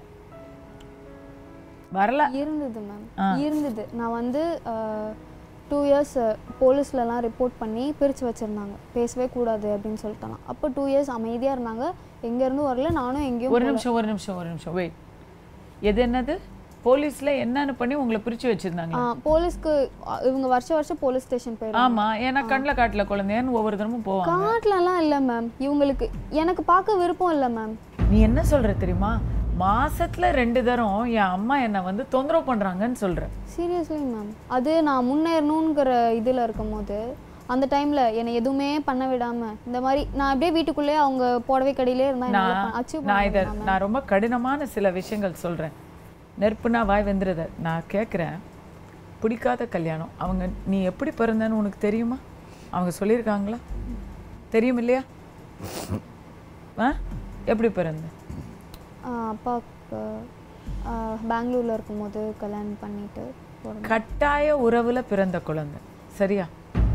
வரல இருந்தது மேம் இருந்தது நான் வந்து டூ இயர்ஸ் போலீஸ்லலாம் ரிப்போர்ட் பண்ணி பிரித்து வச்சுருந்தாங்க பேசவே கூடாது அப்படின்னு சொல்லிட்டாங்க அப்போ டூ இயர்ஸ் அமைதியாக இருந்தாங்க எங்கேருந்து வரல நானும் எங்கேயும் ஒரு நிமிஷம் ஒரு நிமிஷம் ஒரு நிமிஷம் வெயிட் எது என்னது போலீஸ்ல என்னன்னு பண்ணி உங்களை பிரிச்சு வச்சிருந்தாங்க ஆ, போலீஸ்க்கு அ, இவங்க வருஷம் வருஷம் போலீஸ் ஸ்டேஷன் போயிடுவாங்க ஆமா ஏன்னா கண்ணில் காட்டுல குழந்தைன்னு ஒவ்வொரு தினமும் போவாங்க காட்டுலலாம் இல்லை மேம் இவங்களுக்கு எனக்கு பார்க்க விருப்பம் இல்லை மேம் நீ என்ன சொல்ற தெரியுமா மாசத்துல ரெண்டு தரம் என் அம்மா என்னை வந்து தொந்தரவு பண்றாங்கன்னு சொல்ற சீரியஸ்லி மேம் அது நான் முன்னேறணுங்கிற இதில் இருக்கும்போது அந்த டைமில் என்னை எதுவுமே பண்ண விடாமல் இந்த மாதிரி நான் அப்படியே வீட்டுக்குள்ளேயே அவங்க புடவை கடையிலே இருந்தால் நான் அச்சீவ் நான் இதை நான் ரொம்ப கடினமான சில விஷயங்கள் சொல்றேன் நெருப்புனா வாய் வெந்துருத நான் கேட்குறேன் பிடிக்காத கல்யாணம் அவங்க நீ எப்படி பிறந்தன்னு உனக்கு தெரியுமா அவங்க சொல்லியிருக்காங்களா தெரியும் இல்லையா ஆ எப்படி பிறந்த அப்பாவுக்கு பெங்களூரில் இருக்கும்போது கல்யாணம் பண்ணிட்டு போகிறேன் கட்டாய உறவுல பிறந்த குழந்தை சரியா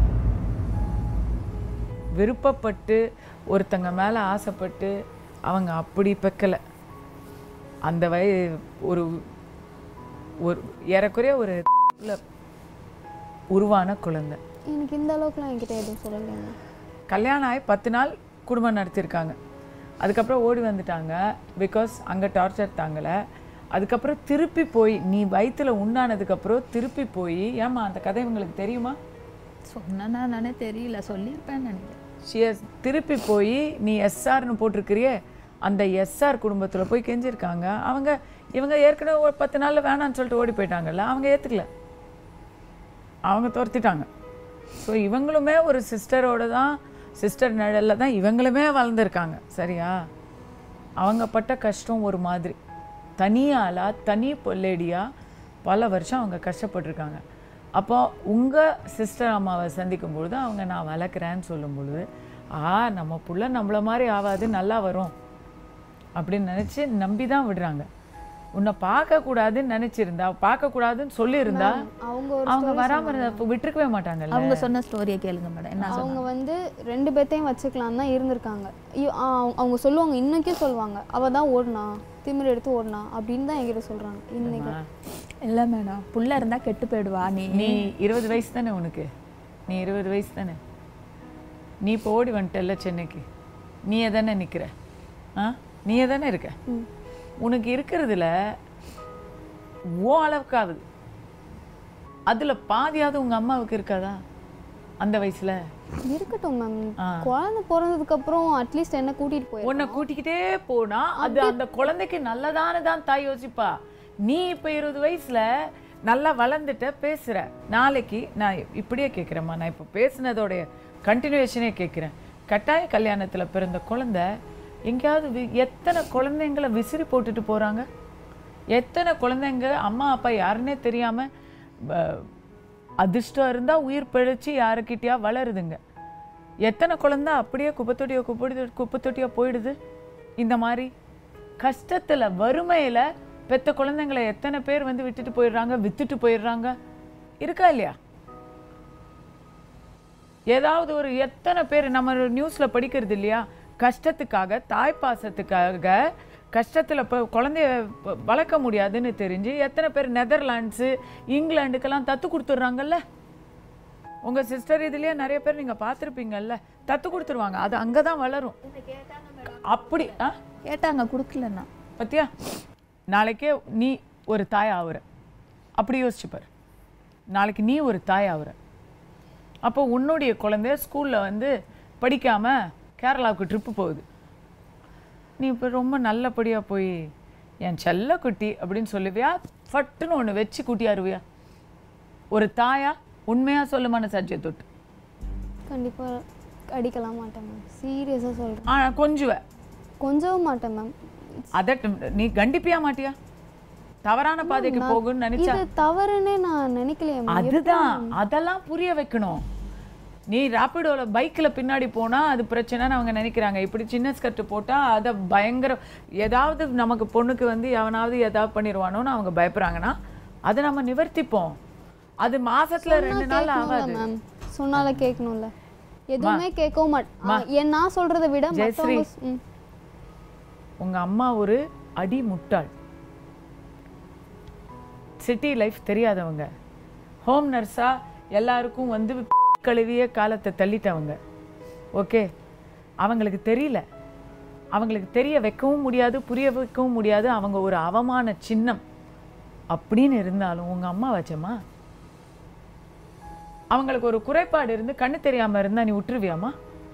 விருப்பப்பட்டு ஒருத்தங்க மேல ஆசைப்பட்டு அவங்க அப்படி பெக்கலை அந்த வய ஒரு ஒரு ஏறக்குறைய ஒரு ல உருவான குழந்தை எனக்கு இந்த அளவுக்குலாம் என்கிட்ட எதுவும் சொல்லலைங்க கல்யாணம் ஆகி பத்து நாள் குடும்பம் நடத்தியிருக்காங்க அதுக்கப்புறம் ஓடி வந்துட்டாங்க பிகாஸ் அங்கே டார்ச்சர் தாங்கலை அதுக்கப்புறம் திருப்பி போய் நீ வயித்துல உண்டானதுக்கப்புறம் திருப்பி போய் ஏமா அந்த கதை உங்களுக்கு தெரியுமா சொன்னா நானே தெரியல சொல்லியிருப்பேன்னு நினைக்கிறேன் ஷியஸ் திருப்பி போய் நீ எஸ்ஆர்னு போட்டிருக்கிறியே அந்த எஸ்ஆர் குடும்பத்தில் போய் கெஞ்சிருக்காங்க அவங்க இவங்க ஏற்கனவே ஒரு பத்து நாளில் வேணான்னு சொல்லிட்டு ஓடி போயிட்டாங்கல்ல அவங்க ஏற்றுக்கல அவங்க துரத்திட்டாங்க ஸோ இவங்களுமே ஒரு சிஸ்டரோட தான் சிஸ்டர் நிழலில் தான் இவங்களுமே வளர்ந்துருக்காங்க சரியா அவங்க பட்ட கஷ்டம் ஒரு மாதிரி தனி ஆளா தனி பொல்லேடியா பல வருஷம் அவங்க கஷ்டப்பட்டிருக்காங்க அப்போ உங்கள் சிஸ்டர் அம்மாவை சந்திக்கும் பொழுது அவங்க நான் வளர்க்குறேன்னு சொல்லும் பொழுது ஆ நம்ம புள்ள நம்மள மாதிரி ஆகாது நல்லா வரும் அப்படின்னு நினச்சி நம்பி தான் விடுறாங்க உன்னை பார்க்க கூடாதுன்னு நினைச்சிருந்தா பார்க்க கூடாதுன்னு சொல்லியிருந்தா அவங்க ஒரு அவங்க வராம இருந்தா அப்ப விட்டுருக்கவே மாட்டாங்கல்ல அவங்க சொன்ன ஸ்டோரியை கேளுங்க மேடம் என்ன அவங்க வந்து ரெண்டு பேர்த்தையும் வச்சுக்கலாம் தான் இருந்திருக்காங்க ஐயோ, ஆ, அவங்க- அவங்க சொல்லுவாங்க இன்னைக்கும் சொல்லுவாங்க அவ தான் ஓடுனா திமிர் எடுத்து ஓடுனா அப்படின்னு தான் என்கிட்ட சொல்றாங்க இன்னைக்கு இல்லை மேடம் புள்ள இருந்தா கெட்டு போயிடுவா நீ நீ இருபது வயசு தானே உனக்கு நீ இருபது வயசு தானே நீ இப்போ ஓடி வந்துட்டல்ல சென்னைக்கு நீயே தானே நிக்கிற ஆ நீயே தானே இருக்க உனக்கு இருக்கிறதுல ஓ அளவுக்காகுது அதுல பாதியாவது உங்க அம்மாவுக்கு இருக்காதா அந்த வயசுல இருக்கட்டும் மேம் ஆ. குழந்தை பிறந்ததுக்கு அப்புறம் அட்லீஸ்ட் என்ன கூட்டிட்டு போய் உன்னை கூட்டிக்கிட்டே போனா அது அந்த குழந்தைக்கு நல்லதானு தான் தாய் யோசிப்பா நீ இப்ப இருபது வயசுல நல்லா வளர்ந்துட்ட பேசுற நாளைக்கு நான் இப்படியே கேட்குறேம்மா நான் இப்போ பேசுனதோடைய கண்டினியூஷனே கேட்குறேன் கட்டாய கல்யாணத்துல பிறந்த குழந்தை எங்கேயாவது வி- எத்தனை குழந்தைங்களை விசிறி போட்டுட்டு போறாங்க எத்தனை குழந்தைங்க அம்மா அப்பா யாருன்னே தெரியாம ப- அதிர்ஷ்டம் இருந்தா உயிர் பிழைச்சி யாருக்கிட்டயா வளருதுங்க எத்தனை குழந்தை அப்படியே குப்பத்தொட்டியோ குப்பை குப்பத்தொட்டியோ போயிடுது இந்த மாதிரி கஷ்டத்துல வறுமையில பெத்த குழந்தைங்களை எத்தனை பேர் வந்து விட்டுட்டு போயிடுறாங்க வித்துட்டு போயிடுறாங்க இருக்கா இல்லையா ஏதாவது ஒரு எத்தனை பேர் நம்ம நியூஸ்ல படிக்கிறது இல்லையா கஷ்டத்துக்காக தாய் பாசத்துக்காக கஷ்டத்துல இப்போ குழந்தைய வ- வளர்க்க முடியாதுன்னு தெரிஞ்சு எத்தனை பேர் நெதர்லாண்ட்ஸு இங்கிலாந்துக்கெல்லாம் தத்து கொடுத்துட்றாங்கல்ல உங்க சிஸ்டர் இதுலயே நிறைய பேர் நீங்க பார்த்துருப்பீங்கல்ல தத்து கொடுத்துருவாங்க அது அங்கதான் வளரும் அப்படி ஆ கேட்டாங்க கொடுக்கலன்னா பத்தியா நாளைக்கே நீ ஒரு தாய் ஆகுற அப்படி யோசிச்சு பாரு நாளைக்கு நீ ஒரு தாய் ஆகுற அப்போ உன்னுடைய குழந்தை ஸ்கூல்ல வந்து படிக்காம கேரளாவுக்கு ட்ரிப்பு போகுது நீ இப்போ ரொம்ப நல்லபடியா போய் என் செல்ல குட்டி அப்படின்னு சொல்லுவியா ஃபட்டுன்னு ஒன்று வச்சு குட்டியாருவியா ஒரு தாயா உண்மையா சொல்லுமான சர்ஜை தொட்டு கண்டிப்பா அடிக்கலாம் மாட்டேன் மேம் சீரியஸா சொல்றேன் ஆ கொஞ்சுவ கொஞ்சவும் மாட்டேன் மேம் அதட்ட நீ கண்டிப்பியா மாட்டியா தவறான பாதைக்கு போகுன்னு நினைச்சா இது தவறுன்னே நான் நினைக்கலையே மேம் அதுதான் அதெல்லாம் புரிய வைக்கணும் நீ ராப்பிடோல பைக்ல பின்னாடி போனா அது பிரச்சனைன்னு அவங்க நினைக்கிறாங்க இப்படி சின்ன ஸ்கர்ட் போட்டா அதை பயங்கர ஏதாவது நமக்கு பொண்ணுக்கு வந்து எவனாவது ஏதாவது பண்ணிடுவானோன்னு அவங்க பயப்படுறாங்கன்னா அதை நம்ம நிவர்த்திப்போம் அது மாசத்துல ரெண்டு நாள் ஆகாது மேம் சொன்னால கேட்கணும்ல எதுவுமே கேட்கவும் மாட்டேன் என் நான் சொல்றதை விட ஜெயஸ்ரீ. மத்தவங்க ம். உங்க அம்மா ஒரு அடி முட்டாள் சிட்டி லைஃப் தெரியாதவங்க ஹோம் நர்ஸா எல்லாருக்கும் வந்து கழுவிய காலத்தை தள்ளிட்டவங்க ஓகே அவங்களுக்கு தெரியல அவங்களுக்கு தெரிய வைக்கவும் முடியாது புரிய வைக்கவும் முடியாது அவங்க ஒரு அவமான சின்னம் அப்படின்னு இருந்தாலும் உங்க அம்மா வச்சம்மா அவங்களுக்கு ஒரு குறைபாடு இருந்து கண்ணு தெரியாம இருந்தா நீ விட்டுருவியாமா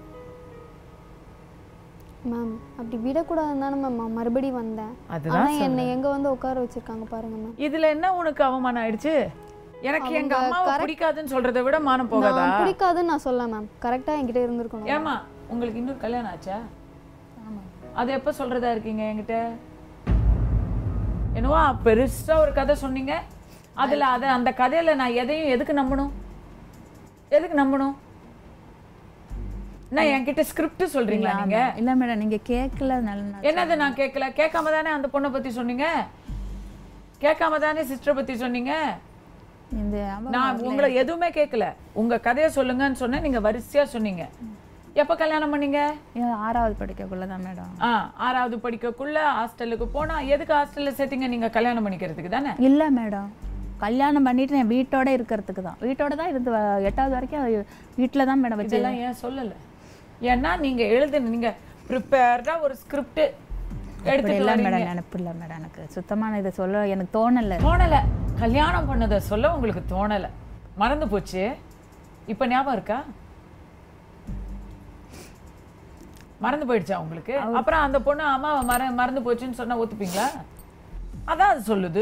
மேம் அப்படி விடக்கூடாதுன்னு தானே மேம் மறுபடியும் வந்தேன் அதுதான் ஆனா என்னை எங்க வந்து உட்கார வச்சிருக்காங்க பாருங்க மேம் இதுல என்ன உனக்கு அவமானம் ஆயிடுச்சு எனக்கு எங்க அம்மாவை பிடிக்காதுன்னு சொல்றதை விட மானம் போகாதா நான் பிடிக்காதுன்னு நான் சொல்ல மேம் கரெக்டா என்கிட்ட இருந்திருக்கணும் ஏமா உங்களுக்கு இன்னும் கல்யாணம் ஆச்சா அது எப்ப சொல்றதா இருக்கீங்க என்கிட்ட என்னவோ பெருசா ஒரு கதை சொன்னீங்க அதுல அத அந்த கதையில நான் எதையும் எதுக்கு நம்பணும் எதுக்கு நம்பணும் நான் என்கிட்ட ஸ்கிரிப்ட் சொல்றீங்களா நீங்க இல்ல மேடம் நீங்க கேட்கல நல்ல என்னது நான் கேட்கல கேட்காம தானே அந்த பொண்ணை பத்தி சொன்னீங்க கேட்காம தானே சிஸ்டர் பத்தி சொன்னீங்க இந்த நான் உங்களை எதுவுமே கேட்கல உங்க கதையை சொல்லுங்கன்னு சொன்னேன் நீங்க வரிசையா சொன்னீங்க எப்ப கல்யாணம் பண்ணீங்க ஏன் ஆறாவது படிக்கக்குள்ள தான் மேடம் ஆ ஆறாவது படிக்கக்குள்ள ஹாஸ்டலுக்கு போனா எதுக்கு ஹாஸ்டல்ல சேர்த்தீங்க நீங்க கல்யாணம் பண்ணிக்கிறதுக்கு தானே இல்ல மேடம் கல்யாணம் பண்ணிட்டு நான் வீட்டோட இருக்கிறதுக்கு தான் வீட்டோட தான் இருந்து வ- எட்டாவது வரைக்கும் வீட்டில் தான் மேடம் வச்சு இதெல்லாம் ஏன் சொல்லல ஏன்னா நீங்க எழுதுன நீங்க ப்ரிப்பேர்டா ஒரு ஸ்கிரிப்ட் அப்படி எடுத்துட்டு இல்லை வரீங்க மேடம் நினப்பு இல்லை மேடம் எனக்கு சுத்தமான இதை சொல்ல எனக்கு தோணலை தோணல கல்யாணம் பண்ணதை சொல்ல உங்களுக்கு தோணல மறந்து போச்சு இப்ப ஞாபகம் இருக்கா மறந்து போயிடுச்சா உங்களுக்கு அப்புறம் அந்த பொண்ணு அம்மாவை மற மறந்து போச்சுன்னு சொன்னா ஒத்துப்பீங்களா அதான் அது சொல்லுது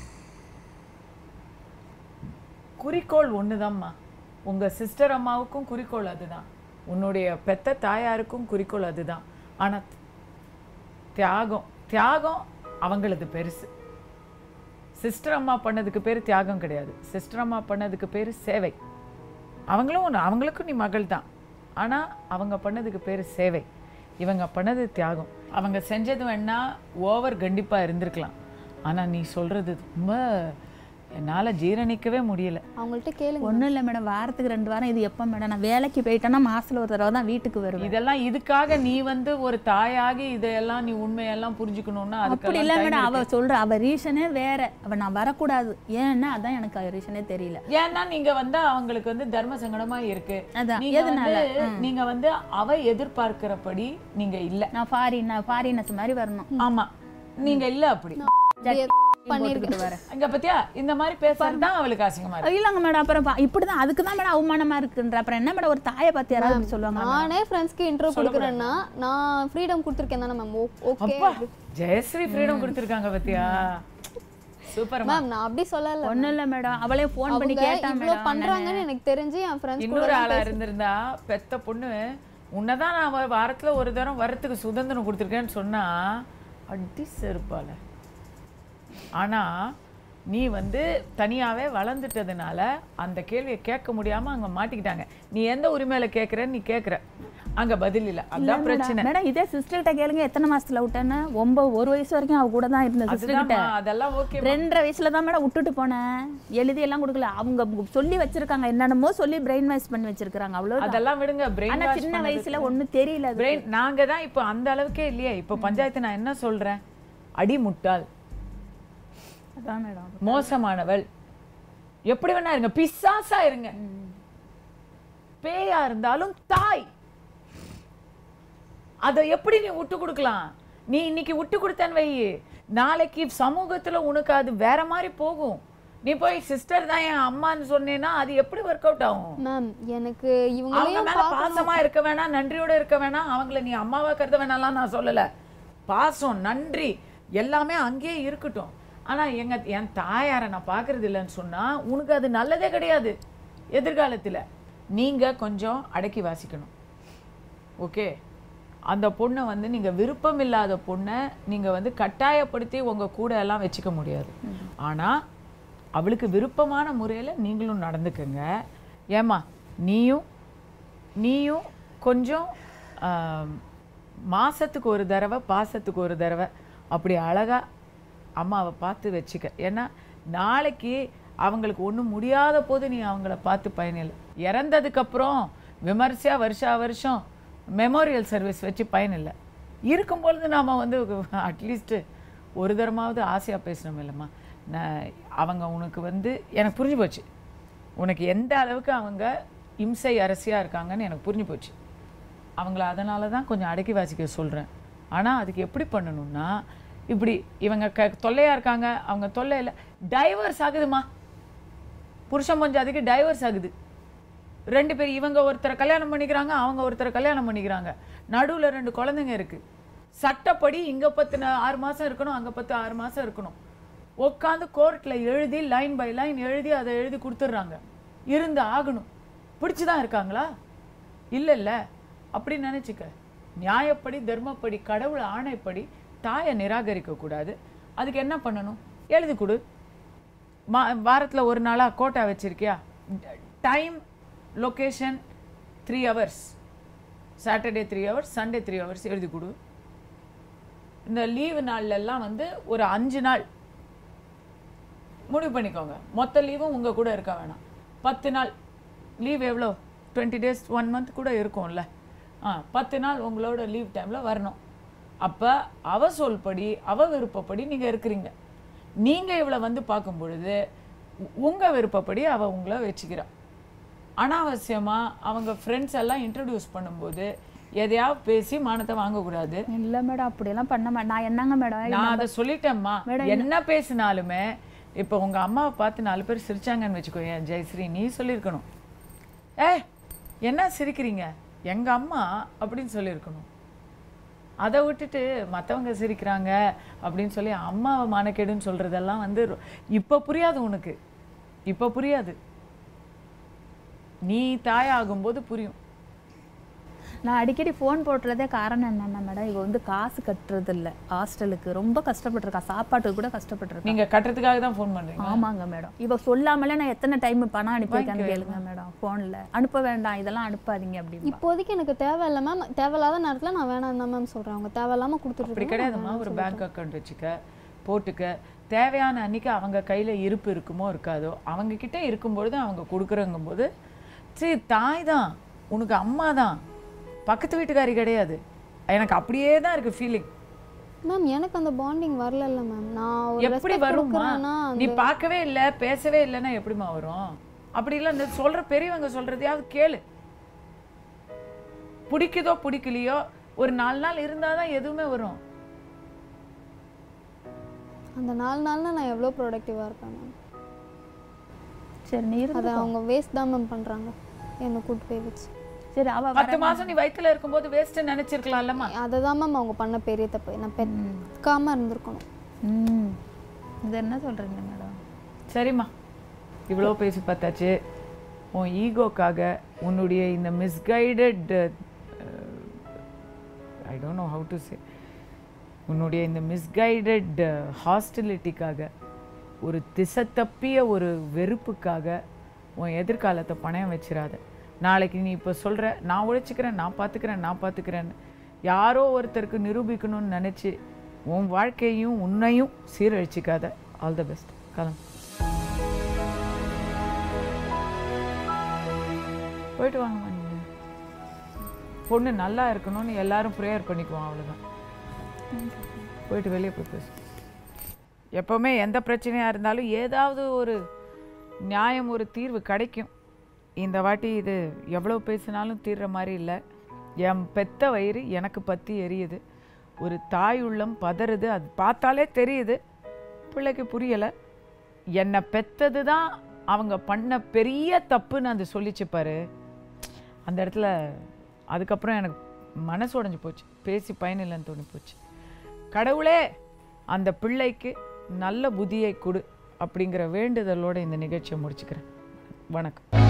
குறிக்கோள் ஒண்ணுதாம்மா உங்க சிஸ்டர் அம்மாவுக்கும் குறிக்கோள் அதுதான் உன்னுடைய பெத்த தாயாருக்கும் குறிக்கோள் அதுதான் ஆனா தியாகம் தியாகம் அவங்களது பெருசு சிஸ்டர் அம்மா பண்ணதுக்கு பேர் தியாகம் கிடையாது சிஸ்டர் அம்மா பண்ணதுக்கு பேர் சேவை அவங்களும் ஒன்று அவங்களுக்கும் நீ மகள் தான் ஆனால் அவங்க பண்ணதுக்கு பேர் சேவை இவங்க பண்ணது தியாகம் அவங்க செஞ்சது வேணா ஓவர் கண்டிப்பாக இருந்திருக்கலாம் ஆனா நீ சொல்றது ரொம்ப என்னால ஜீரணிக்கவே முடியல அவங்கள்ட்ட கேளுங்க ஒன்றும் இல்லை மேடம் வாரத்துக்கு ரெண்டு வாரம் இது எப்போ மேடம் நான் வேலைக்கு போயிட்டேன்னா மாசத்துல ஒரு தடவை தான் வீட்டுக்கு வருவேன் இதெல்லாம் இதுக்காக நீ வந்து ஒரு தாயாகி இதையெல்லாம் நீ உண்மையெல்லாம் புரிஞ்சுக்கணும்னா அப்படி அதுக்கெல்லாம் இல்லை time மேடம் இருக்கு. அவ சொல்ற அவ ரீசனே வேற அவ நான் வரக்கூடாது ஏன்னா அதான் எனக்கு ரீசனே தெரியல ஏன்னா நீங்க வந்து அவங்களுக்கு வந்து தர்ம சங்கடமா இருக்கு அதான் நீங்க எதனால வந்து நீங்க வந்து அவ எதிர்பார்க்கிறபடி நீங்க இல்ல நான் ஃபாரின் ஃபாரினஸ் மாதிரி வரணும் ஆமா நீங்க இல்ல அப்படி போட்டுக்கிட்டு வரேன் இங்க பத்தியா இந்த மாதிரி பேசுறது தான் அவளுக்கு அசிங்கமா இருக்கு இல்லைங்க மேடம் அப்புறம் பா- இப்படிதான் அதுக்கு தான் மேடம் அவமானமா இருக்குன்ற அப்புறம் என்ன மேடம் ஒரு தாயை பார்த்து யாராவது இப்படி சொல்லுவாங்க நானே ஃப்ரெண்ட்ஸ்க்கு இன்ட்ரோ கொடுக்குறேன்னா நான் ஃப்ரீடம் கொடுத்துருக்கேன் தானே மேம் ஓகே அப்பா ஜெயஸ்ரீ ஃப்ரீடம் கொடுத்திருக்காங்க பத்தியா சூப்பர் மேம் நான் அப்படி சொல்லல ஒண்ணும் இல்ல மேடம் அவளே ஃபோன் பண்ணி அவங்க கேட்டா இவ்ளோ மேடம் பண்றாங்கன்னு எனக்கு தெரிஞ்சு என் ஃப்ரெண்ட்ஸ் கூட இன்னொரு ஆளா இருந்திருந்தா பெத்த பொண்ணு உன்னதான் நான் வ- வாரத்துல ஒரு தரம் வரத்துக்கு சுதந்திரம் கொடுத்துருக்கேன்னு சொன்னா அடி செருப்பால ஆனா நீ வந்து தனியாவே வளர்ந்துட்டதுனால அந்த கேள்வியை கேட்க முடியாம அங்க மாட்டிக்கிட்டாங்க நீ எந்த உரிமையில கேக்குறன்னு நீ கேக்குற அங்க பதில் இல்ல அதான் பிரச்சனை மேடம் இதே சிஸ்டர் கிட்ட கேளுங்க எத்தனை மாசத்துல விட்டேன்னு ஒன்பது ஒரு வயசு வரைக்கும் அவ கூட தான் இருந்த சிஸ்டர் கிட்ட அதுதான்மா, அதெல்லாம் ஓகே ரெண்டரை வயசுல தான் மேடம் விட்டுட்டு போனேன் எழுதி எல்லாம் கொடுக்கல அவங்க சொல்லி வச்சிருக்காங்க என்னென்னமோ சொல்லி பிரெயின் வாஷ் பண்ணி வச்சிருக்காங்க அவ்வளவு அதெல்லாம் விடுங்க பிரெயின் ஆனா சின்ன வயசுல ஒண்ணும் தெரியல அது. பிரெயின் நாங்க தான் இப்போ அந்த அளவுக்கே இல்லையே இப்போ பஞ்சாயத்து நான் என்ன சொல்றேன் அடி முட்டாள் அதான் மேடம் மோசமானவள் எப்படி வேணா இருங்க பிசாசா இருங்க பேயா இருந்தாலும் தாய் அதை எப்படி நீ விட்டு கொடுக்கலாம் நீ இன்னைக்கு விட்டு கொடுத்தேன்னு வை நாளைக்கு சமூகத்துல உனக்கு அது வேற மாதிரி போகும் நீ போய் சிஸ்டர் தான் என் அம்மான்னு சொன்னேன்னா அது எப்படி ஒர்க் அவுட் ஆகும் மேம் எனக்கு அவங்க இவங்களையும் மேல பாசமா இருக்க வேணாம் நன்றியோட இருக்க வேணாம் அவங்கள நீ அம்மாவா கருத வேணாம்லாம் நான் சொல்லல பாசம் நன்றி எல்லாமே அங்கேயே இருக்கட்டும் ஆனா எங்க என் தாயாரை நான் பார்க்கறது இல்லைன்னு சொன்னா உனக்கு அது நல்லதே கிடையாது எதிர்காலத்துல நீங்க கொஞ்சம் அடக்கி வாசிக்கணும் ஓகே அந்த பொண்ணை வந்து நீங்க விருப்பம் இல்லாத பொண்ணை நீங்க வந்து கட்டாயப்படுத்தி உங்க கூட எல்லாம் வச்சுக்க முடியாது ஆனா அவளுக்கு விருப்பமான முறையில நீங்களும் நடந்துக்கங்க ஏமா நீயும் நீயும் கொஞ்சம் ஆம், மாசத்துக்கு ஒரு தடவை பாசத்துக்கு ஒரு தடவை அப்படி அழகா அம்மாவை பார்த்து வச்சுக்க ஏன்னா நாளைக்கு அவங்களுக்கு ஒண்ணும் முடியாத போது நீ அவங்கள பார்த்து பயனில்லை இறந்ததுக்கப்புறம் விமர்சையாக வருஷா வருஷம் மெமோரியல் சர்வீஸ் வச்சு பயனில்லை இருக்கும்பொழுது நாம் வந்து அட்லீஸ்ட்டு ஒரு தரமாவது ஆசையாக பேசணும் இல்லைம்மா நான் அவங்க உனக்கு வந்து எனக்கு புரிஞ்சு போச்சு உனக்கு எந்த அளவுக்கு அவங்க இம்சை அரசியாக இருக்காங்கன்னு எனக்கு புரிஞ்சு போச்சு அவங்கள அதனால தான் கொஞ்சம் அடக்கி வாசிக்க சொல்கிறேன் ஆனால் அதுக்கு எப்படி பண்ணணும்னா இப்படி இவங்க க தொல்லையாக இருக்காங்க அவங்க தொல்லை இல்லை டைவர்ஸ் ஆகுதுமா புருஷன் பொஞ்சாதிக்கு டைவர்ஸ் ஆகுது ரெண்டு பேர் இவங்க ஒருத்தரை கல்யாணம் பண்ணிக்கிறாங்க அவங்க ஒருத்தரை கல்யாணம் பண்ணிக்கிறாங்க நடுவுல ரெண்டு குழந்தைங்க இருக்கு சட்டப்படி இங்க பத்து நா- ஆறு மாசம் இருக்கணும் அங்க பத்து ஆறு மாசம் இருக்கணும் உட்காந்து கோர்ட்ல எழுதி லைன் பை லைன் எழுதி அதை எழுதி கொடுத்துட்றாங்க இருந்து ஆகணும் பிடிச்சுதான் இருக்காங்களா இல்ல இல்ல அப்படி நினைச்சுக்க நியாயப்படி தர்மப்படி கடவுள் ஆணைப்படி தாயை நிராகரிக்க கூடாது அதுக்கு என்ன பண்ணணும் எழுதி கொடு மா வாரத்தில் ஒரு நாளாக கோட்டா வச்சிருக்கியா time location three hours Saturday three hours Sunday three hours எழுதி கொடு இந்த லீவு நாள்லெல்லாம் வந்து ஒரு அஞ்சு நாள் முடிவு பண்ணிக்கோங்க மொத்த லீவும் உங்கள் கூட இருக்க வேணாம் பத்து நாள் லீவ் எவ்வளோ டுவெண்ட்டி டேஸ் ஒன் மந்த் கூட இருக்கும்ல ஆ பத்து நாள் உங்களோட லீவ் டைமில் வரணும் அப்போ அவ சொல்படி அவ விருப்பப்படி நீங்கள் இருக்கிறீங்க நீங்கள் இவளை வந்து பார்க்கும் பொழுது உங்கள் விருப்பப்படி அவ உங்களை வச்சுக்கிறா அனாவசியமாக அவங்க ஃப்ரெண்ட்ஸ் எல்லாம் இன்ட்ரடியூஸ் பண்ணும்போது எதையாவது பேசி மானத்தை வாங்கக்கூடாது இல்ல மேடம் அப்படியெல்லாம் பண்ண மாட்டேன் நான் என்னங்க மேடம் நான் அதை சொல்லிட்டேம்மா என்ன பேசினாலுமே இப்போ உங்க அம்மாவை பார்த்து நாலு பேர் சிரிச்சாங்கன்னு வச்சுக்கோ ஏன் ஜெயஸ்ரீ நீ சொல்லியிருக்கணும் ஏ என்ன சிரிக்கிறீங்க எங்க அம்மா அப்படின்னு சொல்லியிருக்கணும் அதை விட்டுட்டு மற்றவங்க சிரிக்கிறாங்க அப்படின்னு சொல்லி அம்மாவை மானக்கேடுன்னு சொல்றதெல்லாம் வந்து ரொ- இப்போ புரியாது உனக்கு இப்போ புரியாது நீ தாயாகும்போது புரியும் நான் அடிக்கடி ஃபோன் போட்டுறதே காரணம் என்னன்னா மேடம் இவ வந்து காசு கட்டுறது இல்ல ஹாஸ்டலுக்கு ரொம்ப கஷ்டப்பட்டிருக்கா சாப்பாட்டுக்கு கூட கஷ்டப்பட்டிருக்கா நீங்க கட்டுறதுக்காக தான் ஃபோன் பண்றீங்க ஆமாங்க மேடம் இவ சொல்லாமலே நான் எத்தனை டைம் பணம் அனுப்பியிருக்கேன்னு கேளுங்க மேடம் ஃபோன்ல அனுப்ப வேண்டாம் இதெல்லாம் அனுப்பாதீங்க அப்படின்னு இப்போதைக்கு எனக்கு தேவையில்லை மேம் தேவையில்லாத நேரத்தில் நான் வேணாம் தான் மேம் சொல்கிறேன் அவங்க தேவையில்லாமல் அப்படி கொடுத்துட்டு கிடையாதும்மா ஒரு பேங்க் அக்கவுண்ட் வச்சுக்க போட்டுக்க தேவையான அன்னைக்கு அவங்க கையில் இருப்பு இருக்குமோ இருக்காதோ அவங்க கிட்ட இருக்கும்பொழுது அவங்க கொடுக்குறங்கும்போது சரி தாய் தான் உனக்கு அம்மா தான் பக்கத்து வீட்டுக்காரி கிடையாது எனக்கு அப்படியே தான் இருக்குது ஃபீலிங் மேம் எனக்கு அந்த பாண்டிங் வரலல்ல மேம் நான் ஒரு எப்படி respect வருமா கொடுக்குறேன்னா நீ பார்க்கவே இல்லை பேசவே இல்லைன்னா எப்படிம்மா வரும் அப்படி இல்லை இந்த சொல்ற பெரியவங்க சொல்றதையாவது கேளு பிடிக்குதோ பிடிக்கலையோ ஒரு நாலு நாள் இருந்தாதான் எதுவுமே வரும் அந்த நாலு நாள்னா நான் எவ்வளோ ப்ரொடக்டிவாக இருப்பேன் மேம் சரி நீ இருந்து அதை அவங்க வேஸ்ட் தான் மேம் பண்ணுறாங்க என்னை கூட்டு போய் வச்சு சரி அவ பத்து மாசம் நீ வயித்துல இருக்கும்போது வேஸ்ட் நினைச்சிருக்கலாம்லம்மா அதை தான் மேம் அவங்க பண்ண பெரிய தப்பு நான் பெக்காம இருந்திருக்கணும் ம் இது என்ன சொல்றீங்க மேடம் சரிம்மா இவ்வளோ பேசி பார்த்தாச்சு உன் ஈகோக்காக உன்னுடைய இந்த misguided I don't know how to say உன்னுடைய இந்த மிஸ்கைடட் ஹாஸ்டிலிட்டிக்காக ஒரு திசை தப்பிய ஒரு வெறுப்புக்காக உன் எதிர்காலத்தை பணயம் வச்சிடாத நாளைக்கு நீ இப்போ சொல்கிற நான் உழைச்சிக்கிறேன் நான் பார்த்துக்கிறேன் நான் பார்த்துக்கிறேன்னு யாரோ ஒருத்தருக்கு நிரூபிக்கணும்னு நினச்சி உன் வாழ்க்கையும் உன்னையும் சீரழிச்சிக்காத ஆல் த பெஸ்ட் கிளம்பு போயிட்டு வாங்கம்மா நீங்க பொண்ணு நல்லா இருக்கணும்னு எல்லாரும் ப்ரேயர் பண்ணிக்குவோம் அவ்வளோதான் போயிட்டு வெளியே போய் பேசு எப்போவுமே எந்த பிரச்சனையாக இருந்தாலும் ஏதாவது ஒரு நியாயம் ஒரு தீர்வு கிடைக்கும் இந்த வாட்டி இது எவ்வளோ பேசினாலும் தீர்ற மாதிரி இல்லை என் பெத்த வயிறு எனக்கு பற்றி எரியுது ஒரு தாய் உள்ளம் பதறுது அது பார்த்தாலே தெரியுது பிள்ளைக்கு புரியலை என்னை பெத்தது தான் அவங்க பண்ண பெரிய தப்புன்னு அது சொல்லிச்சு பாரு அந்த இடத்துல அதுக்கப்புறம் எனக்கு மனசு உடைஞ்சு போச்சு பேசி பயனில்லைன்னு தோணி போச்சு கடவுளே அந்த பிள்ளைக்கு நல்ல புத்தியை கொடு அப்படிங்கிற வேண்டுதலோட இந்த நிகழ்ச்சியை முடிச்சுக்கிறேன் வணக்கம்